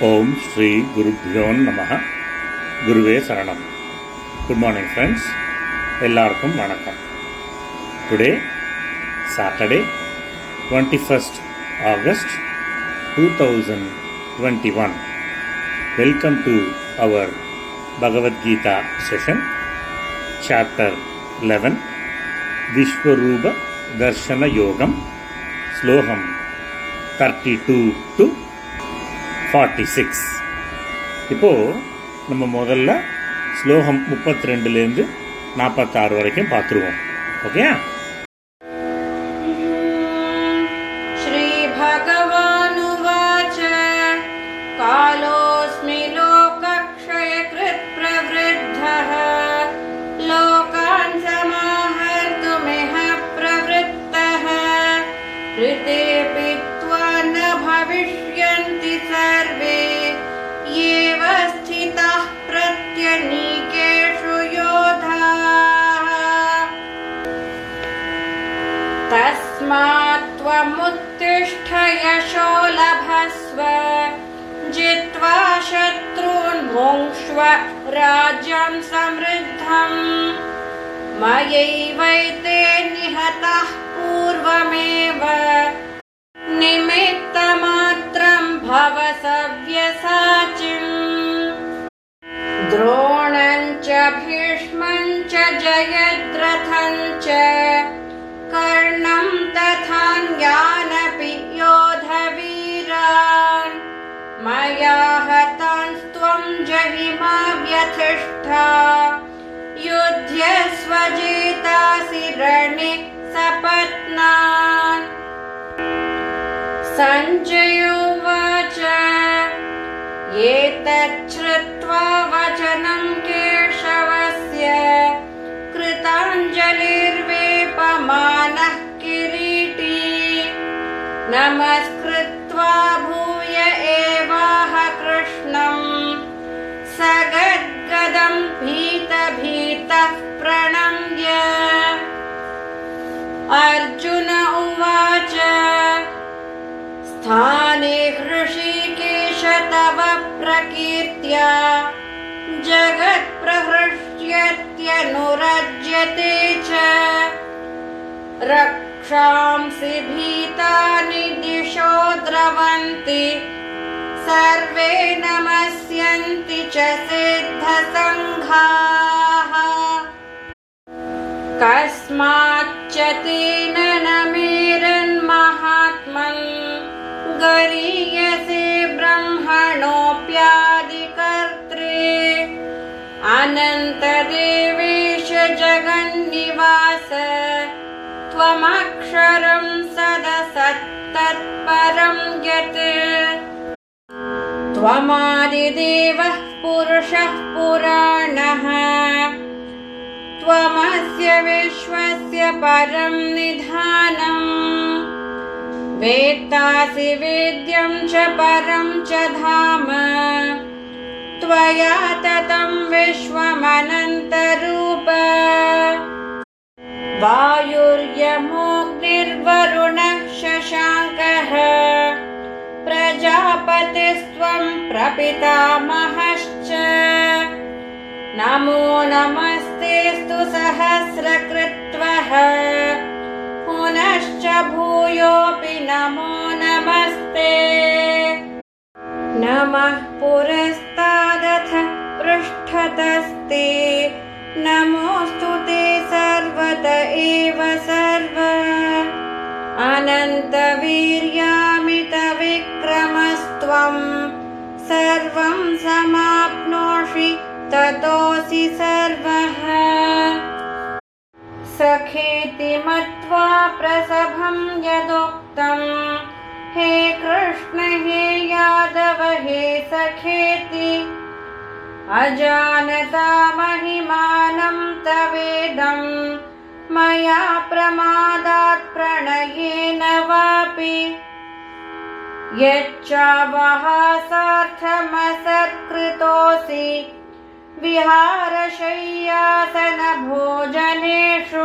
ஓம் ஸ்ரீ குருபியோ நம குருவே சரணம் குட் மார்னிங் ஃப்ரெண்ட்ஸ் எல்லாருக்கும் வணக்கம் today Saturday twenty first August two thousand twenty one welcome to our Bhagavad Gita session chapter eleven விஸ்வரூப தர்ஷன யோகம் ஸ்லோகம் thirty two to forty six இப்போது நம்ம முதல்ல ஸ்லோகம் முப்பத்தி ரெண்டுலேருந்து நாற்பத்தாறு வரைக்கும் பார்த்துருவோம் ஓகே श्रीभगवानुवाच कालोऽस्मि लोकक्षयकृत् प्रवृद्धः लोकान् समाहर्तुमिह प्रवृत्तः ऋतेऽपि त्वा न भविष्यन्ति सर्वे एव स्थिताः प्रत्यनीकेषु योधाः तस्मात् त्वमुत्तिष्ठ यशो लभस्व जित्वा शत्रून् भुङ्क्ष्व राज्यं समृद्धम् मयैवैते निहताः पूर्वमेव निमित्तमात्रं भव सव्यसाचिम् द्रोणं च भीष्मं च जयद्रथं च कर्णं तथान्यानपि योधवीरान् मया हतांस्त्वं जहिमा व्यथिष्ठा युध्यस्व जेतासि रणे सपत्नान् सञ्जय उवाच एतच्छ्रुत्वा वचनं केशवस्य कृताञ्जलिर्वेपमानः किरीटी नमस्कृत्वा भूय एवाह कृष्णम् सगद्गदं भीतभीतः प्रणम्य अर्जुन उवाच स्थाने हृषीकेश तव प्रकीर्त्या जगत्प्रहृष्यत्यनुरज्यते च रक्षांसि भीतानि दिशो द्रवन्ति सर्वे नमस्यन्ति च सिद्धसङ्घाः कस्माच्च तेन न मेरन्महात्मन् गरीयसे ब्रह्मणोऽप्यादिकर्त्रे अनन्तदेवेश जगन्निवास त्वमक्षरं सदसत्तत्परं यत् त्वमादिदेवः पुरुषः पुराणः त्वमस्य विश्वस्य परं निधानम् वेत्तासि वेद्यं च परं च धाम त्वया ततं विश्वमनन्तरूप वायुर्यमोऽग्निर्वरुणः शशाङ्कः प्रजापतिस्त्वं प्रपितामहश्च नमो नमस्तेऽस्तु सहस्रकृत्वः पुनश्च भूयोऽपि नमो नमस्ते नमः पुरस्तादथ पृष्ठतस्ते नमोऽस्तु ते सर्वत एव सर्व अनन्तवीर्यामितविक्रमस्त्वं सर्वं समाप्नोषि ततोऽसि सर्वः सखेति मत्वा प्रसभं यदुक्तम् हे कृष्ण हे यादव हे सखेति अजानता महिमानं तवेदं मया प्रमादात् प्रणयेन वापि यच्चावहासार्थमसत्कृतोऽसि विहारशय्यासनभोजनेषु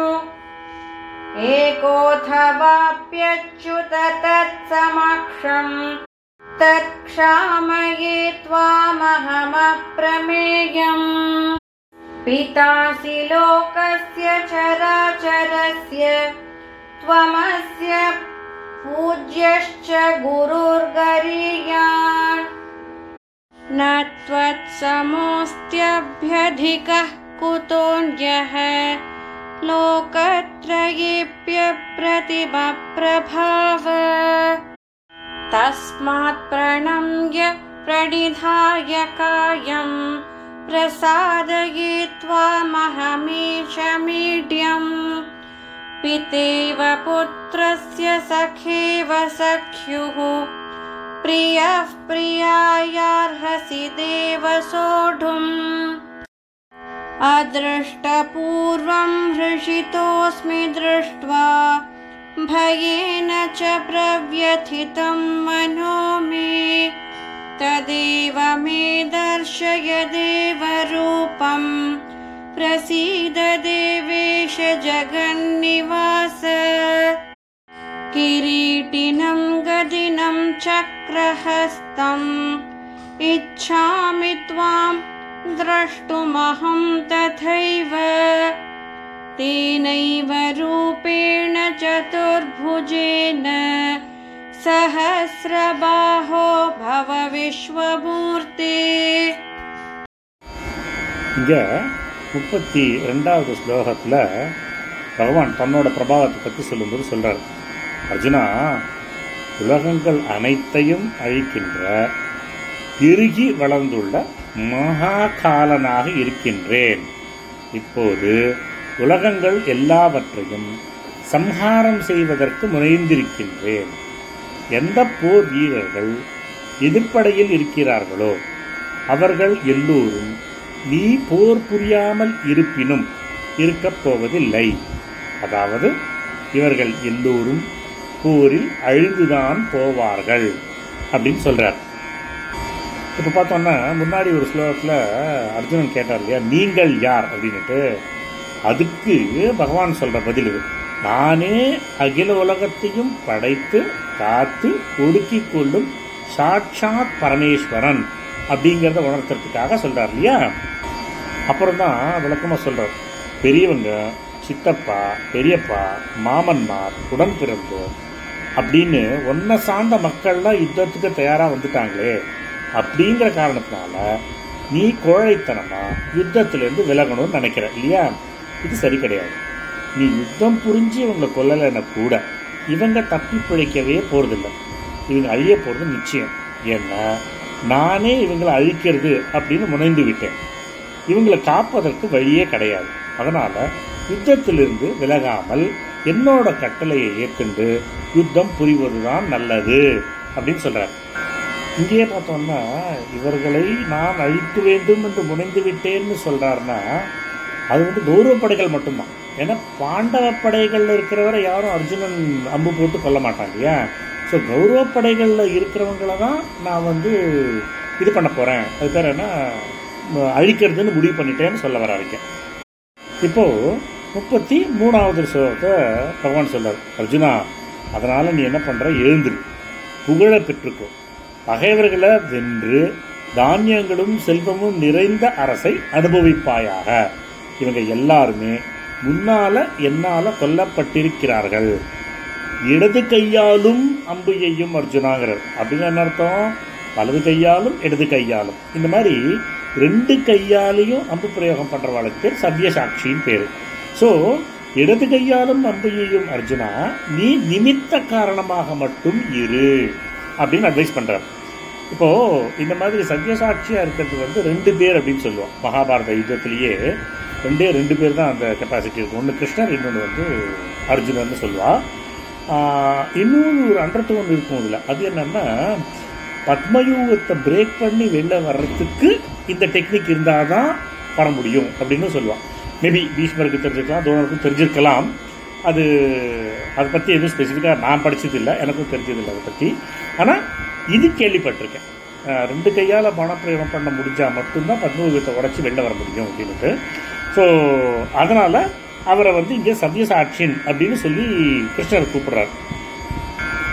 एकोऽथवाप्यच्युत तत्समक्षम् तत्क्षामये त्वामहमप्रमेयम् पितासि लोकस्य चराचरस्य त्वमस्य पूज्यश्च गुरुर्गरीयान् न त्वत्समोऽस्त्यभ्यधिकः कुतोऽन्यः लोकत्रयेऽप्यप्रतिमप्रभाव तस्मात् प्रणम्य प्रणिधाय कायम् प्रसादये त्वामहमीश मीड्यम् पितेव पुत्रस्य सखेव सख्युः प्रियः प्रियायार्हसि देव सोढुम् अदृष्टपूर्वं हृषितोऽस्मि दृष्ट्वा भयेन च प्रव्यथितं मनो मे तदेव मे दर्शय देवरूपं प्रसीद देवेश जगन्निवास किरीटिनं गदिनं चक्रहस्तम् इच्छामि त्वां द्रष्टुमहं तथैव तेनैव रूपेण चतुर्भुजेन सहस्रबाहो भव विश्वमूर्ते இங்கே முப்பத்தி ரெண்டாவது ஸ்லோகத்தில் பகவான் தன்னோட பிரபாவத்தை பற்றி சொல்லும்போது சொல்கிறார் அர்ஜுனா உலகங்கள் அனைத்தையும் அழிக்கின்ற பெருகி வளர்ந்துள்ள மகாகாலனாக இருக்கின்றேன் இப்போது உலகங்கள் எல்லாவற்றையும் சம்ஹாரம் செய்வதற்கு முனைந்திருக்கின்றேன் எந்த போர் வீரர்கள் எதிர்ப்படையில் இருக்கிறார்களோ அவர்கள் எல்லோரும் நீ போர் புரியாமல் இருப்பினும் இருக்கப் போவதில்லை அதாவது இவர்கள் எல்லோரும் போரில் அழிந்துதான் போவார்கள் அப்படின்னு சொல்றார் இப்போ பார்த்தோன்னா முன்னாடி ஒரு ஸ்லோகத்தில் அர்ஜுனன் கேட்டார் இல்லையா நீங்கள் யார் அப்படின்னுட்டு அதுக்கு பகவான் சொல்ற பதில் இது நானே அகில உலகத்தையும் படைத்து காத்து ஒடுக்கிக் கொள்ளும் சாட்சாத் பரமேஸ்வரன் அப்படிங்கிறத உணர்த்துறதுக்காக சொல்றார் இல்லையா அப்புறம் தான் விளக்கமாக சொல்றார் பெரியவங்க சித்தப்பா பெரியப்பா மாமன்மார் உடன் பிறந்தோர் அப்படின்னு ஒன்றை சார்ந்த மக்கள்லாம் யுத்தத்துக்கு தயாராக வந்துட்டாங்களே அப்படிங்கிற காரணத்தினால நீ கோழைத்தனமா யுத்தத்திலேருந்து விலகணும்னு நினைக்கிற இல்லையா இது சரி கிடையாது நீ யுத்தம் புரிஞ்சு இவங்களை கொல்லலைன்னா கூட இவங்க தப்பி பிழைக்கவே போறதில்லை இவங்க அழிய போகிறது நிச்சயம் ஏன்னா நானே இவங்களை அழிக்கிறது அப்படின்னு முனைந்து விட்டேன் இவங்களை காப்பதற்கு வழியே கிடையாது அதனால யுத்தத்திலிருந்து விலகாமல் என்னோட கட்டளையை ஏற்கொண்டு யுத்தம் புரிவதுதான் நல்லது அப்படின்னு சொல்றார் இங்கேயே பார்த்தோம்னா இவர்களை நான் அழிக்க வேண்டும் என்று முனைந்து விட்டேன்னு சொல்றாருன்னா அது வந்து கௌரவ படைகள் மட்டும்தான் ஏன்னா பாண்டவ படைகளில் இருக்கிறவரை யாரும் அர்ஜுனன் அம்பு போட்டு கொல்ல மாட்டாங்க இல்லையா ஸோ கௌரவ படைகளில் இருக்கிறவங்கள தான் நான் வந்து இது பண்ண போகிறேன் அது பேர் என்ன ம- அழிக்கிறதுன்னு முடிவு பண்ணிட்டேன்னு சொல்ல வர இருக்கேன் இப்போ முப்பத்தி மூணாவது ஸ்லோகத்தை பகவான் சொல்றார் அர்ஜுனா அதனால நீ என்ன பண்ற எழுந்துரு புகழ பெற்றுக்கோ பகைவர்களை வென்று தானியங்களும் செல்வமும் நிறைந்த அரசை அனுபவிப்பாயாக இவங்க எல்லாருமே முன்னால என்னால கொல்லப்பட்டிருக்கிறார்கள் இடது கையாலும் அம்பு எய்யும் அர்ஜுனாங்கிறார் அப்படின்னு என்ன அர்த்தம் வலது கையாலும் இடது கையாலும் இந்த மாதிரி ரெண்டு கையாலையும் அம்பு பிரயோகம் பண்றவாளுக்கு பேர் சவ்ய சாட்சின்னு பேரு ஸோ இடது கையாலும் அம்பு எய்யும் அர்ஜுனா நீ நிமித்த காரணமாக மட்டும் இரு அப்படின்னு அட்வைஸ் பண்றார் இப்போ இந்த மாதிரி சத்யசாட்சியா இருக்கிறது வந்து ரெண்டு பேர் அப்படின்னு சொல்லுவோம் மகாபாரத யுத்தத்திலேயே ரெண்டே ரெண்டு பேர் தான் அந்த கெப்பாசிட்டி இருக்கும் ஒன்று கிருஷ்ணர் இன்னொன்று வந்து அர்ஜுனன்னு சொல்லுவா ஆஹ் இன்னொரு ஒரு அன்றத்து ஒன்று இருக்கும் இதில் அது என்னன்னா பத்மயூகத்தை பிரேக் பண்ணி வெளில வர்றதுக்கு இந்த டெக்னிக் இருந்தால் தான் வர முடியும் அப்படின்னு சொல்லுவான் மேபி பீஷ்மருக்கு தெரிஞ்சிருக்கலாம் துரோணருக்கு தெரிஞ்சிருக்கலாம் அது அதை பற்றி எதுவும் ஸ்பெசிஃபிக்காக நான் படிச்சது இல்லை எனக்கும் தெரிஞ்சதில்லை அதை பற்றி ஆனால் இது கேள்விப்பட்டிருக்கேன் அஹ் ரெண்டு கையால் பணப்பிரயோகம் பண்ண முடிஞ்சால் மட்டும்தான் பத்மயுகத்தை உடச்சி வெளில வர முடியும் அப்படின்ட்டு ஸோ அதனால் அவரை வந்து இங்கே சத்யசாட்சியன் அப்படின்னு சொல்லி கிருஷ்ணர் கூப்பிடுறார்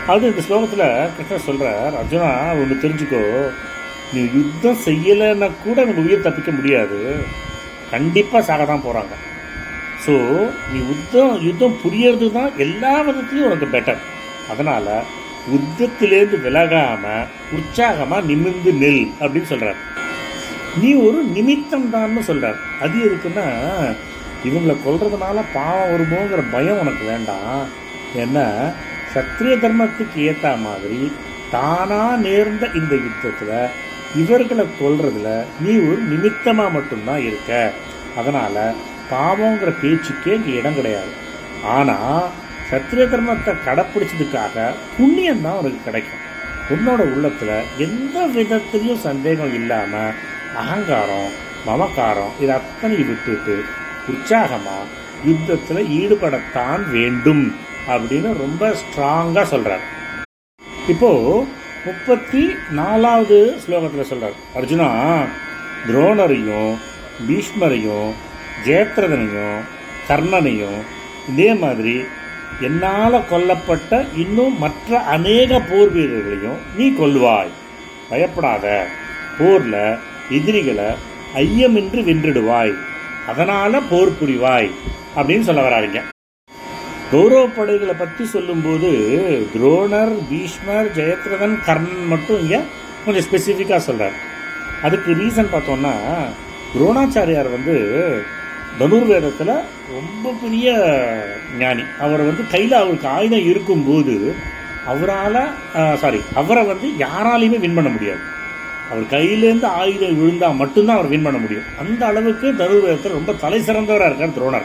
அது இந்த ஸ்லோகத்தில் கிருஷ்ணர் சொல்கிறார் அர்ஜுனா ஒன்று தெரிஞ்சுக்கோ நீ யுத்தம் செய்யலைன்னா கூட எனக்கு உயிர் தப்பிக்க முடியாது கண்டிப்பாக சாக தான் போகிறாங்க ஸோ நீ யுத்தம் யுத்தம் புரியறது தான் எல்லா விதத்துலையும் உனக்கு பெட்டர் அதனால் யுத்தத்திலேருந்து விலகாமல் உற்சாகமாக நிமிர்ந்து நெல் அப்படின்னு சொல்கிறார் நீ ஒரு நிமித்தம் தான்னு சொல்கிறார் அது எதுக்குன்னா இவங்களை கொல்றதுனால பாவம் வருமோங்கிற பயம் உனக்கு வேண்டாம் ஏன்னா சத்திரிய தர்மத்துக்கு ஏற்ற மாதிரி தானாக நேர்ந்த இந்த யுத்தத்தில் இவர்களை கொல்றதுல நீ ஒரு நிமித்தமாக மட்டும்தான் இருக்க அதனால் பாவங்கிற பேச்சுக்கே இங்கே இடம் கிடையாது ஆனால் சத்திரிய தர்மத்தை கடைப்பிடிச்சதுக்காக புண்ணியம் தான் உனக்கு கிடைக்கும் உன்னோட உள்ளத்தில் எந்த விதத்திலையும் சந்தேகம் இல்லாமல் அகங்காரம் மமக்காரம் இதை அத்தனை விட்டுட்டு உற்சாகமாக யுத்தத்தில் ஈடுபடத்தான் வேண்டும் அப்படின்னு ரொம்ப ஸ்ட்ராங்காக சொல்கிறார் இப்போ முப்பத்தி நாலாவது ஸ்லோகத்தில் சொல்றார் அர்ஜுனா துரோணரையும் பீஷ்மரையும் ஜெயத்ரதனையும் கர்ணனையும் இதே மாதிரி என்னால் கொல்லப்பட்ட இன்னும் மற்ற அநேக போர் வீரர்களையும் நீ கொல்வாய் பயப்படாத போர்ல எதிரிகளை ஐயமின்றி வென்றிடுவாய் அதனால போர் புரிவாய் அப்படின்னு சொல்ல வராருங்க கௌரவ படைகளை பற்றி சொல்லும்போது துரோணர் பீஷ்மர் ஜெயத்ரதன் கர்ணன் மட்டும் இங்கே கொஞ்சம் ஸ்பெசிஃபிக்காக சொல்கிறார் அதுக்கு ரீசன் பார்த்தோம்னா துரோணாச்சாரியார் வந்து தனுர்வேதத்தில் ரொம்ப பெரிய ஞானி அவர் வந்து கையில் அவருக்கு ஆயுதம் இருக்கும்போது அவரால் சாரி அவரை வந்து யாராலையுமே வின் பண்ண முடியாது அவர் கையிலேருந்து ஆயுதம் விழுந்தால் மட்டும்தான் அவர் வின் பண்ண முடியும் அந்த அளவுக்கு தனுர்வேதத்தில் ரொம்ப தலை சிறந்தவராக இருக்கார் துரோணர்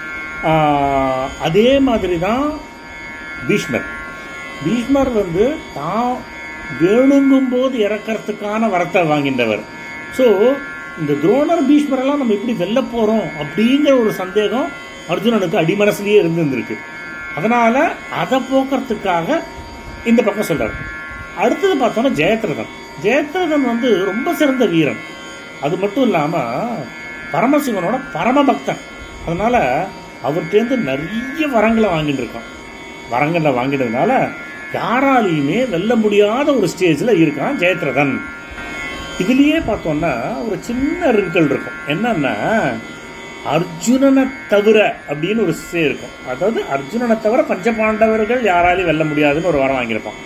ஆஹ் அதே மாதிரி தான் பீஷ்மர் பீஷ்மர் வந்து தான் வேணுங்கும் போது இறக்கறதுக்கான வரத்தை வாங்கின்றவர் ஸோ இந்த துரோணர் பீஷ்மரெல்லாம் நம்ம எப்படி வெல்ல போகிறோம் அப்படிங்கிற ஒரு சந்தேகம் அர்ஜுனனுக்கு அடிமனசுலேயே இருந்திருக்கு அதனால அதை போக்குறதுக்காக இந்த பக்கம் சொல்றாரு அடுத்தது பார்த்தோன்னா ஜெயத்ரதன் ஜெயத்ரதன் வந்து ரொம்ப சிறந்த வீரன் அது மட்டும் இல்லாமல் பரமசிவனோட பரமபக்தன் அதனால அவர்கிட்டேருந்து நிறைய வரங்களை வாங்கிட்டு இருக்கான் வரங்களை வாங்கினதுனால யாராலையுமே வெல்ல முடியாத ஒரு ஸ்டேஜில் இருக்கான் ஜெயத்ரதன் இதுலயே பார்த்தோம்னா ஒரு சின்ன ரிங்கல் இருக்கும் என்னன்னா அர்ஜுனனை தவிர அப்படின்னு ஒரு சே இருக்கும் அதாவது அர்ஜுனனை தவிர பஞ்சபாண்டவர்கள் யாராலையும் வெல்ல முடியாதுன்னு ஒரு வரம் வாங்கியிருப்பான்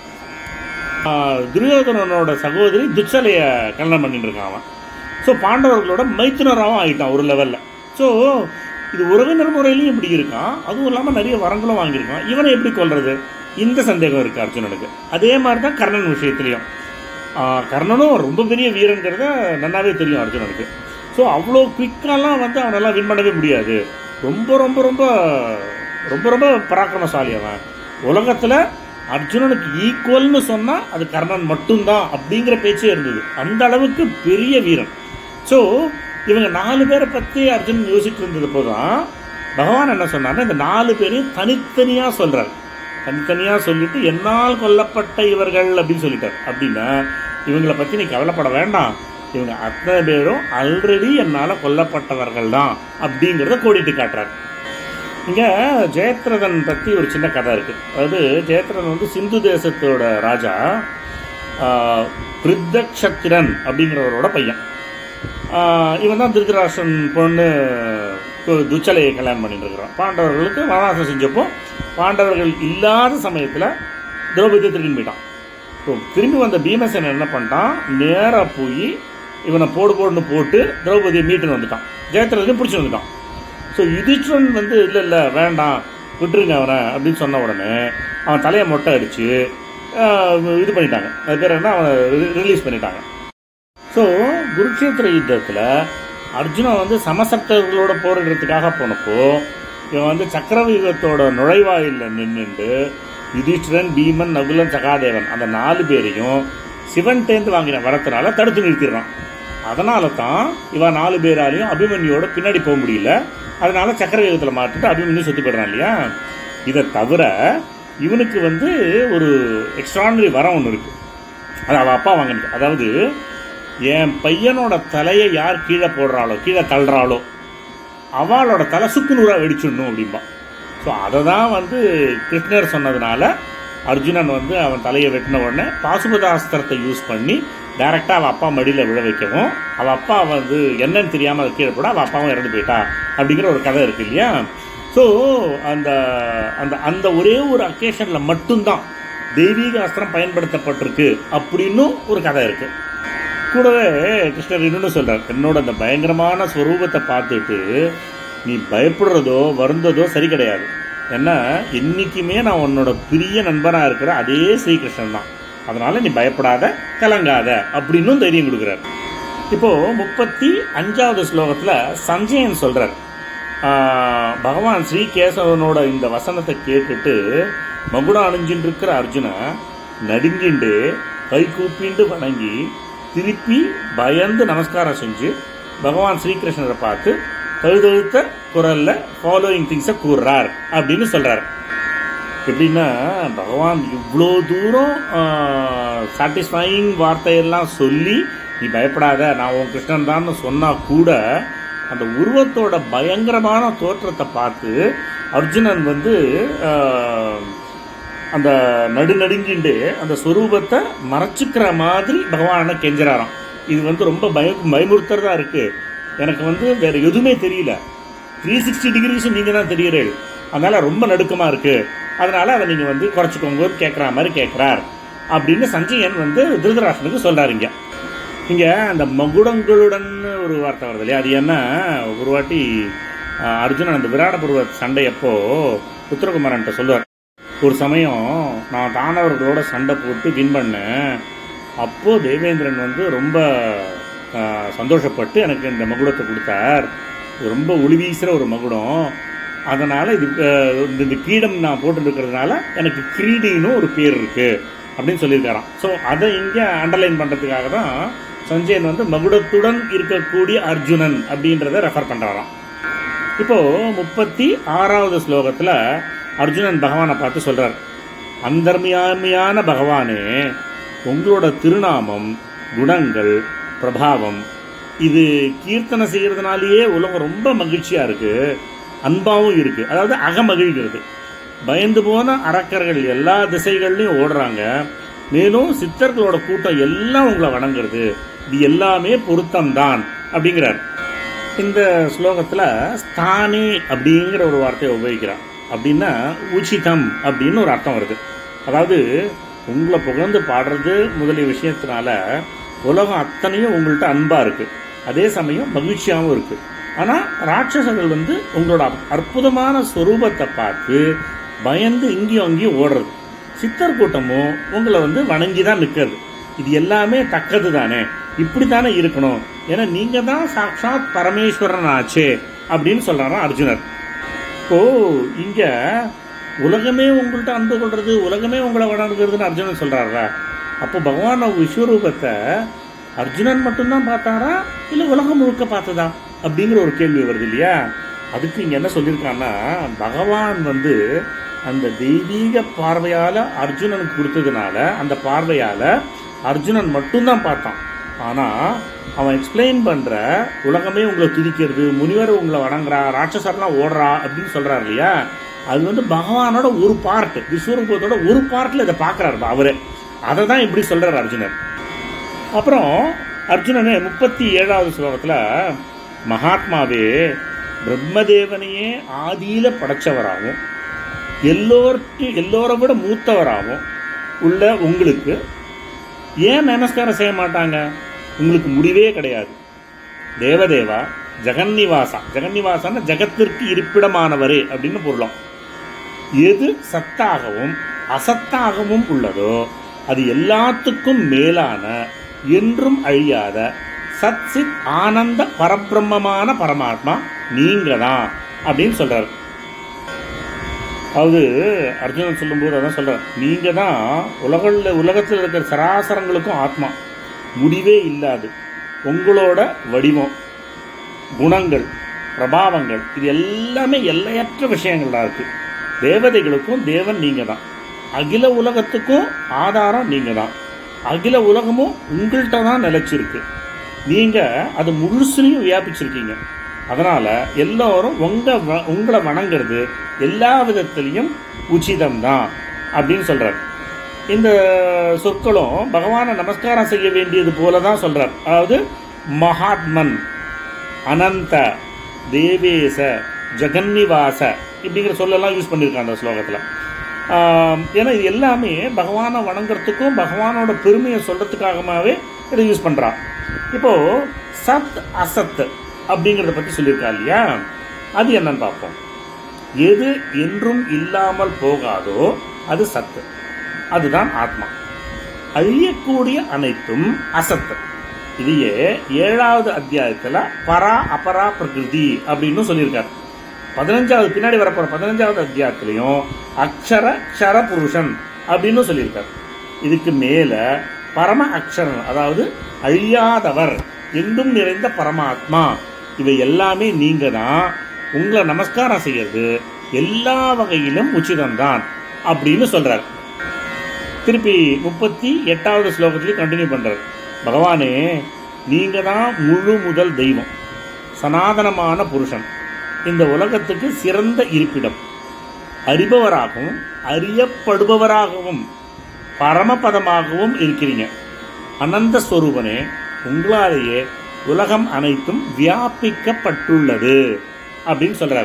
ஆஹ் துரியோதனனோட சகோதரி துச்சலைய கல்யாணம் பண்ணிட்டு இருக்கான் அவன் ஸோ பாண்டவர்களோட மைத்துனராகவும் ஆயிட்டான் ஒரு லெவலில் ஸோ இது உறவினர் முறையிலையும் இப்படி இருக்கான் அதுவும் இல்லாமல் நிறைய வரங்களும் வாங்கியிருக்கான் இவனை எப்படி கொல்றது இந்த சந்தேகம் இருக்கு அர்ஜுனனுக்கு அதே மாதிரி தான் கர்ணன் விஷயத்துலையும் ஆஹ் கர்ணனும் ரொம்ப பெரிய வீரங்கிறத நல்லாவே தெரியும் அர்ஜுனனுக்கு ஸோ அவ்வளோ குயிக்காலாம் வந்து அவனெல்லாம் வின் பண்ணவே முடியாது ரொம்ப ரொம்ப ரொம்ப ரொம்ப ரொம்ப பராக்கிரமசாலி அவன் உலகத்தில் அர்ஜுனனுக்கு ஈக்குவல்னு சொன்னால் அது கர்ணன் மட்டும்தான் அப்படிங்கிற பேச்சே இருந்தது அந்த அளவுக்கு பெரிய வீரன் ஸோ இவங்க நாலு பேரை பற்றி அர்ஜுனன் யோசிச்சுட்டு இருந்தது போதும் பகவான் என்ன சொன்னார்னா இந்த நாலு பேரையும் தனித்தனியாக சொல்றார் தனித்தனியாக சொல்லிட்டு என்னால் கொல்லப்பட்ட இவர்கள் அப்படின்னு சொல்லிட்டார் அப்படின்னா இவங்களை பற்றி நீ கவலைப்பட வேண்டாம் இவங்க அத்தனை பேரும் ஆல்ரெடி என்னால் கொல்லப்பட்டவர்கள் தான் அப்படிங்கிறத கோடிட்டு காட்டுறாரு இங்கே ஜெயத்ரதன் பற்றி ஒரு சின்ன கதை இருக்கு அதாவது ஜெயத்ரதன் வந்து சிந்து தேசத்தோட ராஜா ஆஹ், பிருத்தக்ஷத்திரன் அப்படிங்கிறவரோட பையன் ஆஹ், இவன் தான் திருதராஷ்டிரன் பொண்ணு து- துச்சலையை கல்யாணம் பண்ணிட்டு இருக்கிறான் பாண்டவர்களுக்கு வனவாசம் செஞ்சப்போ பாண்டவர்கள் இல்லாத சமயத்தில் திரௌபதியை திரும்பி போயிட்டான் இப்போ திரும்பி வந்த பீமசேனன் என்ன பண்ணிட்டான் நேராக போய் இவனை போடு போடுன்னு போட்டு திரௌபதியை மீட்டுன்னு வந்துட்டான் ஜெயத்ரதையும் பிடிச்சி வந்துட்டான் ஸோ யுதிஷ்டன் வந்து இல்லை இல்லை வேண்டாம் விட்டுருங்க அவனை அப்படின்னு சொன்ன உடனே அவன் தலையை மொட்டை அடித்து இது பண்ணிட்டாங்க அது பேர் என்ன அவனை ரிலீஸ் பண்ணிட்டாங்க ஸோ குருக்ஷேத்திர யுத்தத்தில் அர்ஜுனன் வந்து சமசப்தர்களோட போரிடுறதுக்காக போனப்போ இவன் வந்து சக்கரவியூகத்தோட நுழைவாயிலில் நின்றுண்டு யுதிஷ்டிரன் பீமன் நகுலன் சகாதேவன் அந்த நாலு பேரையும் சிவன் தேர்ந்து வாங்கின வரத்தினால தடுத்து நிறுத்திடுறான் அதனால தான் இவன் நாலு பேராலையும் அபிமன்யோட பின்னாடி போக முடியல அதனால சக்கரவியூகத்தில் மாட்டிட்டு அபிமன்யு சுத்தி போயிடுறான் இல்லையா இதை தவிர இவனுக்கு வந்து ஒரு எக்ஸ்ட்ரானரி வரம் ஒன்று இருக்கு அது அவள் அப்பா வாங்கினது அதாவது என் பையனோட தலையை யார் கீழே போடுறாளோ கீழே தள்ளுறாளோ அவளோட தலை சுக்கு நூறாக வெடிச்சிடணும் அப்படிம்பா ஸோ அதை தான் வந்து கிருஷ்ணர் சொன்னதுனால அர்ஜுனன் வந்து அவன் தலையை வெட்டின உடனே பாசுபதாஸ்திரத்தை யூஸ் பண்ணி டைரக்டா அவ அப்பா மடியில விழ வைக்கவும் அவ அப்பா வந்து என்னன்னு தெரியாம அது கீழே போட அவ அப்பாவும் இறந்து போயிட்டா அப்படிங்கிற ஒரு கதை இருக்கு இல்லையா ஸோ அந்த அந்த அந்த ஒரே ஒரு அக்கேஷன்ல மட்டும்தான் தெய்வீக அஸ்திரம் பயன்படுத்தப்பட்டிருக்கு அப்படின்னும் ஒரு கதை இருக்கு கூடவே கிருஷ்ணர் இன்னொன்று சொல்றார் என்னோட அந்த பயங்கரமான ஸ்வரூபத்தை பார்த்துட்டு நீ பயப்படுறதோ வருந்ததோ சரி கிடையாது ஏன்னா என்னைக்குமே நான் உன்னோட பிரிய நண்பனா இருக்கிற அதே ஸ்ரீகிருஷ்ணன் தான் அதனால நீ பயப்படாத கலங்காத அப்படின்னும் தைரியம் கொடுக்குறாரு இப்போ முப்பத்தி அஞ்சாவது ஸ்லோகத்துல சஞ்சயன் சொல்றார் ஆஹ், பகவான் ஸ்ரீகேசவனோட இந்த வசனத்தை கேட்டுட்டு மகுடம் அணிஞ்சின்னு இருக்கிற அர்ஜுனா நடுங்கிண்டு கை கூப்பிண்டு வணங்கி திருப்பி பயந்து நமஸ்காரம் செஞ்சு பகவான் ஸ்ரீகிருஷ்ணரை பார்த்து தழுதழுத்த குரல்ல ஃபாலோயிங் திங்ஸை கூறுறார் அப்படின்னு சொல்றார் எப்படின்னா பகவான் இவ்வளோ தூரம் சாட்டிஸ்ஃபைங் வார்த்தையெல்லாம் சொல்லி நீ பயப்படாத நான் உன் கிருஷ்ணன் தான் சொன்னா கூட அந்த உருவத்தோட பயங்கரமான தோற்றத்தை பார்த்து அர்ஜுனன் வந்து ஆஹ், அந்த நடுநடுங்கிண்டு அந்த ஸ்வரூபத்தை மறைச்சுக்கிற மாதிரி பகவானை கெஞ்சறாராம் இது வந்து ரொம்ப பய பயமுறுத்துறதா இருக்கு எனக்கு வந்து வேற எதுவுமே தெரியல த்ரீ சிக்ஸ்டி டிகிரிஸும் நீங்க தான் தெரியறீர்கள் அதனால ரொம்ப நடுக்கமா இருக்கு அதனால அதை நீங்க வந்து குறைச்சிக்கோங்க கேட்குற மாதிரி கேட்கிறார் அப்படின்னு சஞ்சயன் வந்து திருதராஷ்டனுக்கு சொல்றாருங்க இங்க அந்த மகுடங்களுடன் ஒரு வார்த்தை வருது இல்லையா அது என்ன ஒரு வாட்டி அஹ், அர்ஜுனன் அந்த விராட பருவ சண்டையப்போ உத்தரகுமாரன்ட்ட சொல்லுவார் ஒரு சமயம் நான் தானவர்களோட சண்டை போட்டு வின் பண்ணேன் அப்போ தேவேந்திரன் வந்து ரொம்ப அஹ், சந்தோஷப்பட்டு எனக்கு இந்த மகுடத்தை கொடுத்தார் இது ரொம்ப ஒளி வீசுற ஒரு மகுடம் அதனால இது அஹ், இந்த- இந்த கிரீடம் நான் போட்டு இருக்கிறதுனால எனக்கு கிரீடின்னு ஒரு பேர் இருக்கு அப்படின்னு சொல்லியிருக்காராம் ஸோ அதை இங்கே அண்டர்லைன் பண்றதுக்காக தான் சஞ்சயன் வந்து மகுடத்துடன் இருக்கக்கூடிய அர்ஜுனன் அப்படின்றத ரெஃபர் பண்றாராம் இப்போ முப்பத்தி ஆறாவது ஸ்லோகத்துல அர்ஜுனன் பகவானை பார்த்து சொல்றார் அந்தர்மியாமியான பகவானே உங்களோட திருநாமம் குணங்கள் பிரபாவம் இது கீர்த்தனை செய்யறதுனாலேயே உலகம் ரொம்ப மகிழ்ச்சியா இருக்கு அன்பாவும் இருக்கு அதாவது அகமகிழ்கிறது பயந்து போன அரக்கர்கள் எல்லா திசைகள்லையும் ஓடுறாங்க மேலும் சித்தர்களோட கூட்டம் எல்லாம் உங்களை வணங்குறது இது எல்லாமே பொருத்தம்தான் அப்படிங்கிறார் இந்த ஸ்லோகத்துல ஸ்தானே அப்படிங்கிற ஒரு வார்த்தையை உபயோகிக்கிறார் அப்படின்னா உச்சிதம் அப்படின்னு ஒரு அர்த்தம் வருது அதாவது உங்களை புகழ்ந்து பாடுறது முதலிய விஷயத்தினால உலகம் அத்தனையும் உங்கள்கிட்ட அன்பா இருக்கு அதே சமயம் மகிழ்ச்சியாகவும் இருக்கு ஆனா ராட்சசர்கள் வந்து உங்களோட அற்புதமான ஸ்வரூபத்தை பார்த்து பயந்து இங்கேயும் அங்கேயும் ஓடுறது சித்தர் கூட்டமும் உங்களை வந்து வணங்கி தான் நிற்கிறது இது எல்லாமே தக்கது தானே இப்படி தானே இருக்கணும் ஏன்னா நீங்க தான் சாட்சாத் பரமேஸ்வரன் ஆச்சே அப்படின்னு சொல்றாராம் அர்ஜுனர் இப்போ இங்க உலகமே உங்கள்கிட்ட அன்பு கொள்றது உலகமே உங்களை வணங்குறதுன்னு அர்ஜுனன் சொல்றாரா அப்போ பகவான் விஸ்வரூபத்தை அர்ஜுனன் மட்டும்தான் பார்த்தாரா இல்ல உலகம் முழுக்க பார்த்ததா அப்படிங்கிற ஒரு கேள்வி வருது இல்லையா அதுக்கு இங்க என்ன சொல்லியிருக்கான்னா பகவான் வந்து அந்த தெய்வீக பார்வையால அர்ஜுனனுக்கு கொடுத்ததுனால அந்த பார்வையால அர்ஜுனன் மட்டும்தான் பார்த்தான் ஆனா அவன் எக்ஸ்பிளைன் பண்ற உலகமே உங்களை துதிக்கிறது முனிவர் உங்களை வணங்குறா ராட்சசர்லாம் ஓடுறா அப்படின்னு சொல்றாரு இல்லையா அது வந்து பகவானோட ஒரு பார்ட் விஸ்வரூபத்தோட ஒரு பார்ட்ல இதை பாக்குறாரு அவரு அதை தான் இப்படி சொல்றாரு அர்ஜுனன் அப்புறம் அர்ஜுனனே முப்பத்தி ஏழாவது ஸ்லோகத்துல மகாத்மாவே பிரம்மதேவனையே ஆதியில படைச்சவராகவும் எல்லோர்ட்டும் எல்லோரை விட மூத்தவராகவும் உள்ள உங்களுக்கு ஏன் நமஸ்காரம் செய்ய மாட்டாங்க உங்களுக்கு முடிவே கிடையாது தேவதேவா ஜெகன்னிவாசா ஜெகன்னிவாசான்னா ஜெகத்திற்கு இருப்பிடமானவரே அப்படின்னு பொருளாம் எது சத்தாகவும் அசத்தாகவும் உள்ளதோ அது எல்லாத்துக்கும் மேலான என்றும் அழியாத சத் சித் ஆனந்த பரபிரம்மமான பரமாத்மா நீங்க தான் அப்படின்னு சொல்றாரு அதாவது அர்ஜுனன் சொல்லும்போது அதான் சொல்றார் நீங்க தான் உலகில் உலகத்தில் இருக்கிற சராசரங்களுக்கும் ஆத்மா முடிவே இல்லாது உங்களோட வடிவம் குணங்கள் பிரபாவங்கள் இது எல்லாமே எல்லையற்ற விஷயங்கள் தான் இருக்கு தேவதைகளுக்கும் தேவன் நீங்க தான் அகில உலகத்துக்கும் ஆதாரம் நீங்க தான் அகில உலகமும் உங்கள்கிட்ட தான் நிலைச்சிருக்கு நீங்க அது முழுசுலையும் வியாபிச்சிருக்கீங்க அதனால எல்லாரும் உங்க வ- உங்களை வணங்குறது எல்லா விதத்திலையும் உச்சிதம் தான் அப்படின்னு சொல்றாரு இந்த சொற்களும் பகவானை நமஸ்காரம் செய்ய வேண்டியது போல தான் சொல்றார் அதாவது மகாத்மன் அனந்த தேவேச ஜெகன்னிவாச இப்படிங்கிற சொல்லெல்லாம் யூஸ் பண்ணியிருக்காங்க அந்த ஸ்லோகத்தில் ஏன்னா இது எல்லாமே பகவானை வணங்குறதுக்கும் பகவானோட பெருமையை சொல்றதுக்காகவே இதை யூஸ் பண்ணுறான் இப்போ சத் அசத் அப்படிங்கிறத பற்றி சொல்லியிருக்கா இல்லையா அது என்னன்னு பார்ப்போம் எது என்றும் இல்லாமல் போகாதோ அது சத்து அதுதான் ஆத்மா அழியக்கூடிய அனைத்தும் அசத்து இதையே ஏழாவது அத்தியாயத்துல பரா அபரா பிரகிருதி அப்படின்னு சொல்லியிருக்காரு பதினஞ்சாவது பின்னாடி வரப்போற பதினஞ்சாவது அத்தியாயத்திலையும் அக்ஷர க்ஷர புருஷன் அப்படின்னு சொல்லியிருக்காரு இதுக்கு மேல பரம அக்ஷரன் அதாவது அழியாதவர் எங்கும் நிறைந்த பரமாத்மா இவை எல்லாமே நீங்க தான் உங்களை நமஸ்காரம் செய்யறது எல்லா வகையிலும் உச்சிதம்தான் அப்படின்னு சொல்றார் திருப்பி முப்பத்தி எட்டாவது ஸ்லோகத்திலையும் கண்டினியூ பண்றார் பகவானே நீங்க தான் முழு முதல் தெய்வம் சனாதனமான புருஷன் இந்த உலகத்துக்கு சிறந்த இருப்பிடம் அறிபவராகவும் அறியப்படுபவராகவும் பரமபதமாகவும் இருக்கிறீங்க அனந்த ஸ்வரூபனே உங்களாலேயே உலகம் அனைத்தும் வியாபிக்கப்பட்டுள்ளது அப்படின்னு சொல்றாரு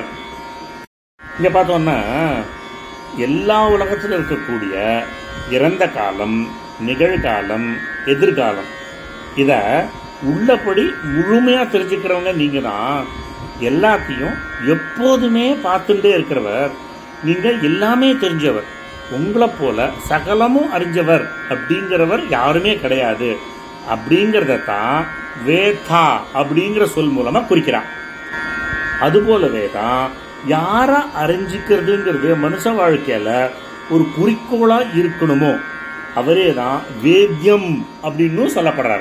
இங்க பார்த்தோம்னா எல்லா உலகத்தில் இருக்கக்கூடிய இறந்த காலம் நிகழ்காலம் எதிர்காலம் இத உள்ளபடி முழுமையா தெரிஞ்சுக்கிறவங்க நீங்க தான் எல்லாத்தையும் எப்போதுமே பார்த்துட்டே இருக்கிறவர் நீங்க எல்லாமே தெரிஞ்சவர் உங்களை போல சகலமும் அறிஞ்சவர் அப்படிங்கிறவர் யாருமே கிடையாது அப்படிங்கிறத தான் வேதா அப்படிங்கிற சொல் மூலமா குறிக்கிறார் அதுபோலவே தான் யாரை அறிஞ்சிக்கிறதுங்கிறது மனுஷ வாழ்க்கையில ஒரு குறிக்கோளா இருக்கணுமோ அவரே தான் வேத்தியம் அப்படின்னு சொல்லப்படுறாரு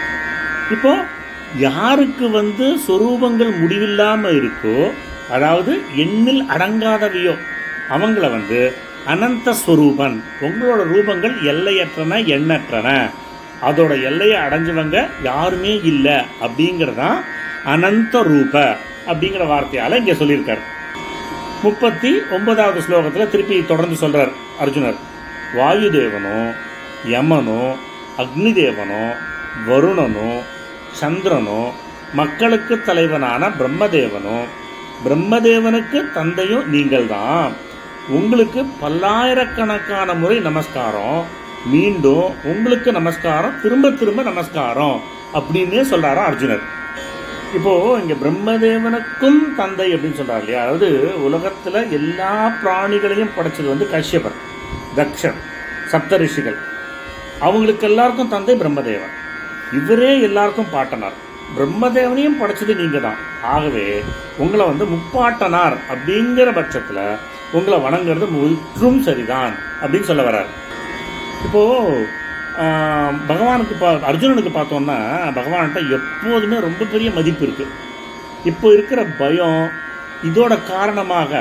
இப்போ யாருக்கு வந்து சொரூபங்கள் முடிவில்லாம இருக்கோ அதாவது எண்ணில் அடங்காதவையோ அவங்கள வந்து அனந்த ஸ்வரூபன் உங்களோட ரூபங்கள் எல்லையற்றன எண்ணற்றன அதோட எல்லையை அடைஞ்சவங்க யாருமே இல்லை அப்படிங்கறதான் அனந்த ரூப அப்படிங்கிற வார்த்தையால இங்க சொல்லியிருக்காரு முப்பத்தி ஒன்பதாவது ஸ்லோகத்துல திருப்பி தொடர்ந்து சொல்றார் அர்ஜுனர் வாயு தேவனோ யமனோ அக்னி தேவனோ வருணனோ சந்திரனோ மக்களுக்கு தலைவனான பிரம்மதேவனோ பிரம்மதேவனுக்கு தந்தையும் நீங்கள் தான் உங்களுக்கு பல்லாயிரக்கணக்கான முறை நமஸ்காரம் மீண்டும் உங்களுக்கு நமஸ்காரம் திரும்ப திரும்ப நமஸ்காரம் அப்படின்னே சொல்றாரா அர்ஜுனர் இப்போ இங்க பிரம்மதேவனுக்கும் தந்தை அப்படின்னு சொல்றாரு இல்லையா அதாவது உலகத்துல எல்லா பிராணிகளையும் படைச்சது வந்து கஷ்யபர் தக்ஷன் சப்த ரிஷிகள் அவங்களுக்கு எல்லாருக்கும் தந்தை பிரம்மதேவன் இவரே எல்லாருக்கும் பாட்டனார் பிரம்மதேவனையும் படைச்சது நீங்க தான் ஆகவே உங்களை வந்து முப்பாட்டனார் அப்படிங்கிற பட்சத்துல உங்களை வணங்குறது முற்றும் சரிதான் அப்படின்னு சொல்ல வர்றார் இப்போ ஆஹ், பகவானுக்கு பா அர்ஜுனனுக்கு பார்த்தோம்னா பகவான்கிட்ட எப்போதுமே ரொம்ப பெரிய மதிப்பு இருக்கு இப்போ இருக்கிற பயம் இதோட காரணமாக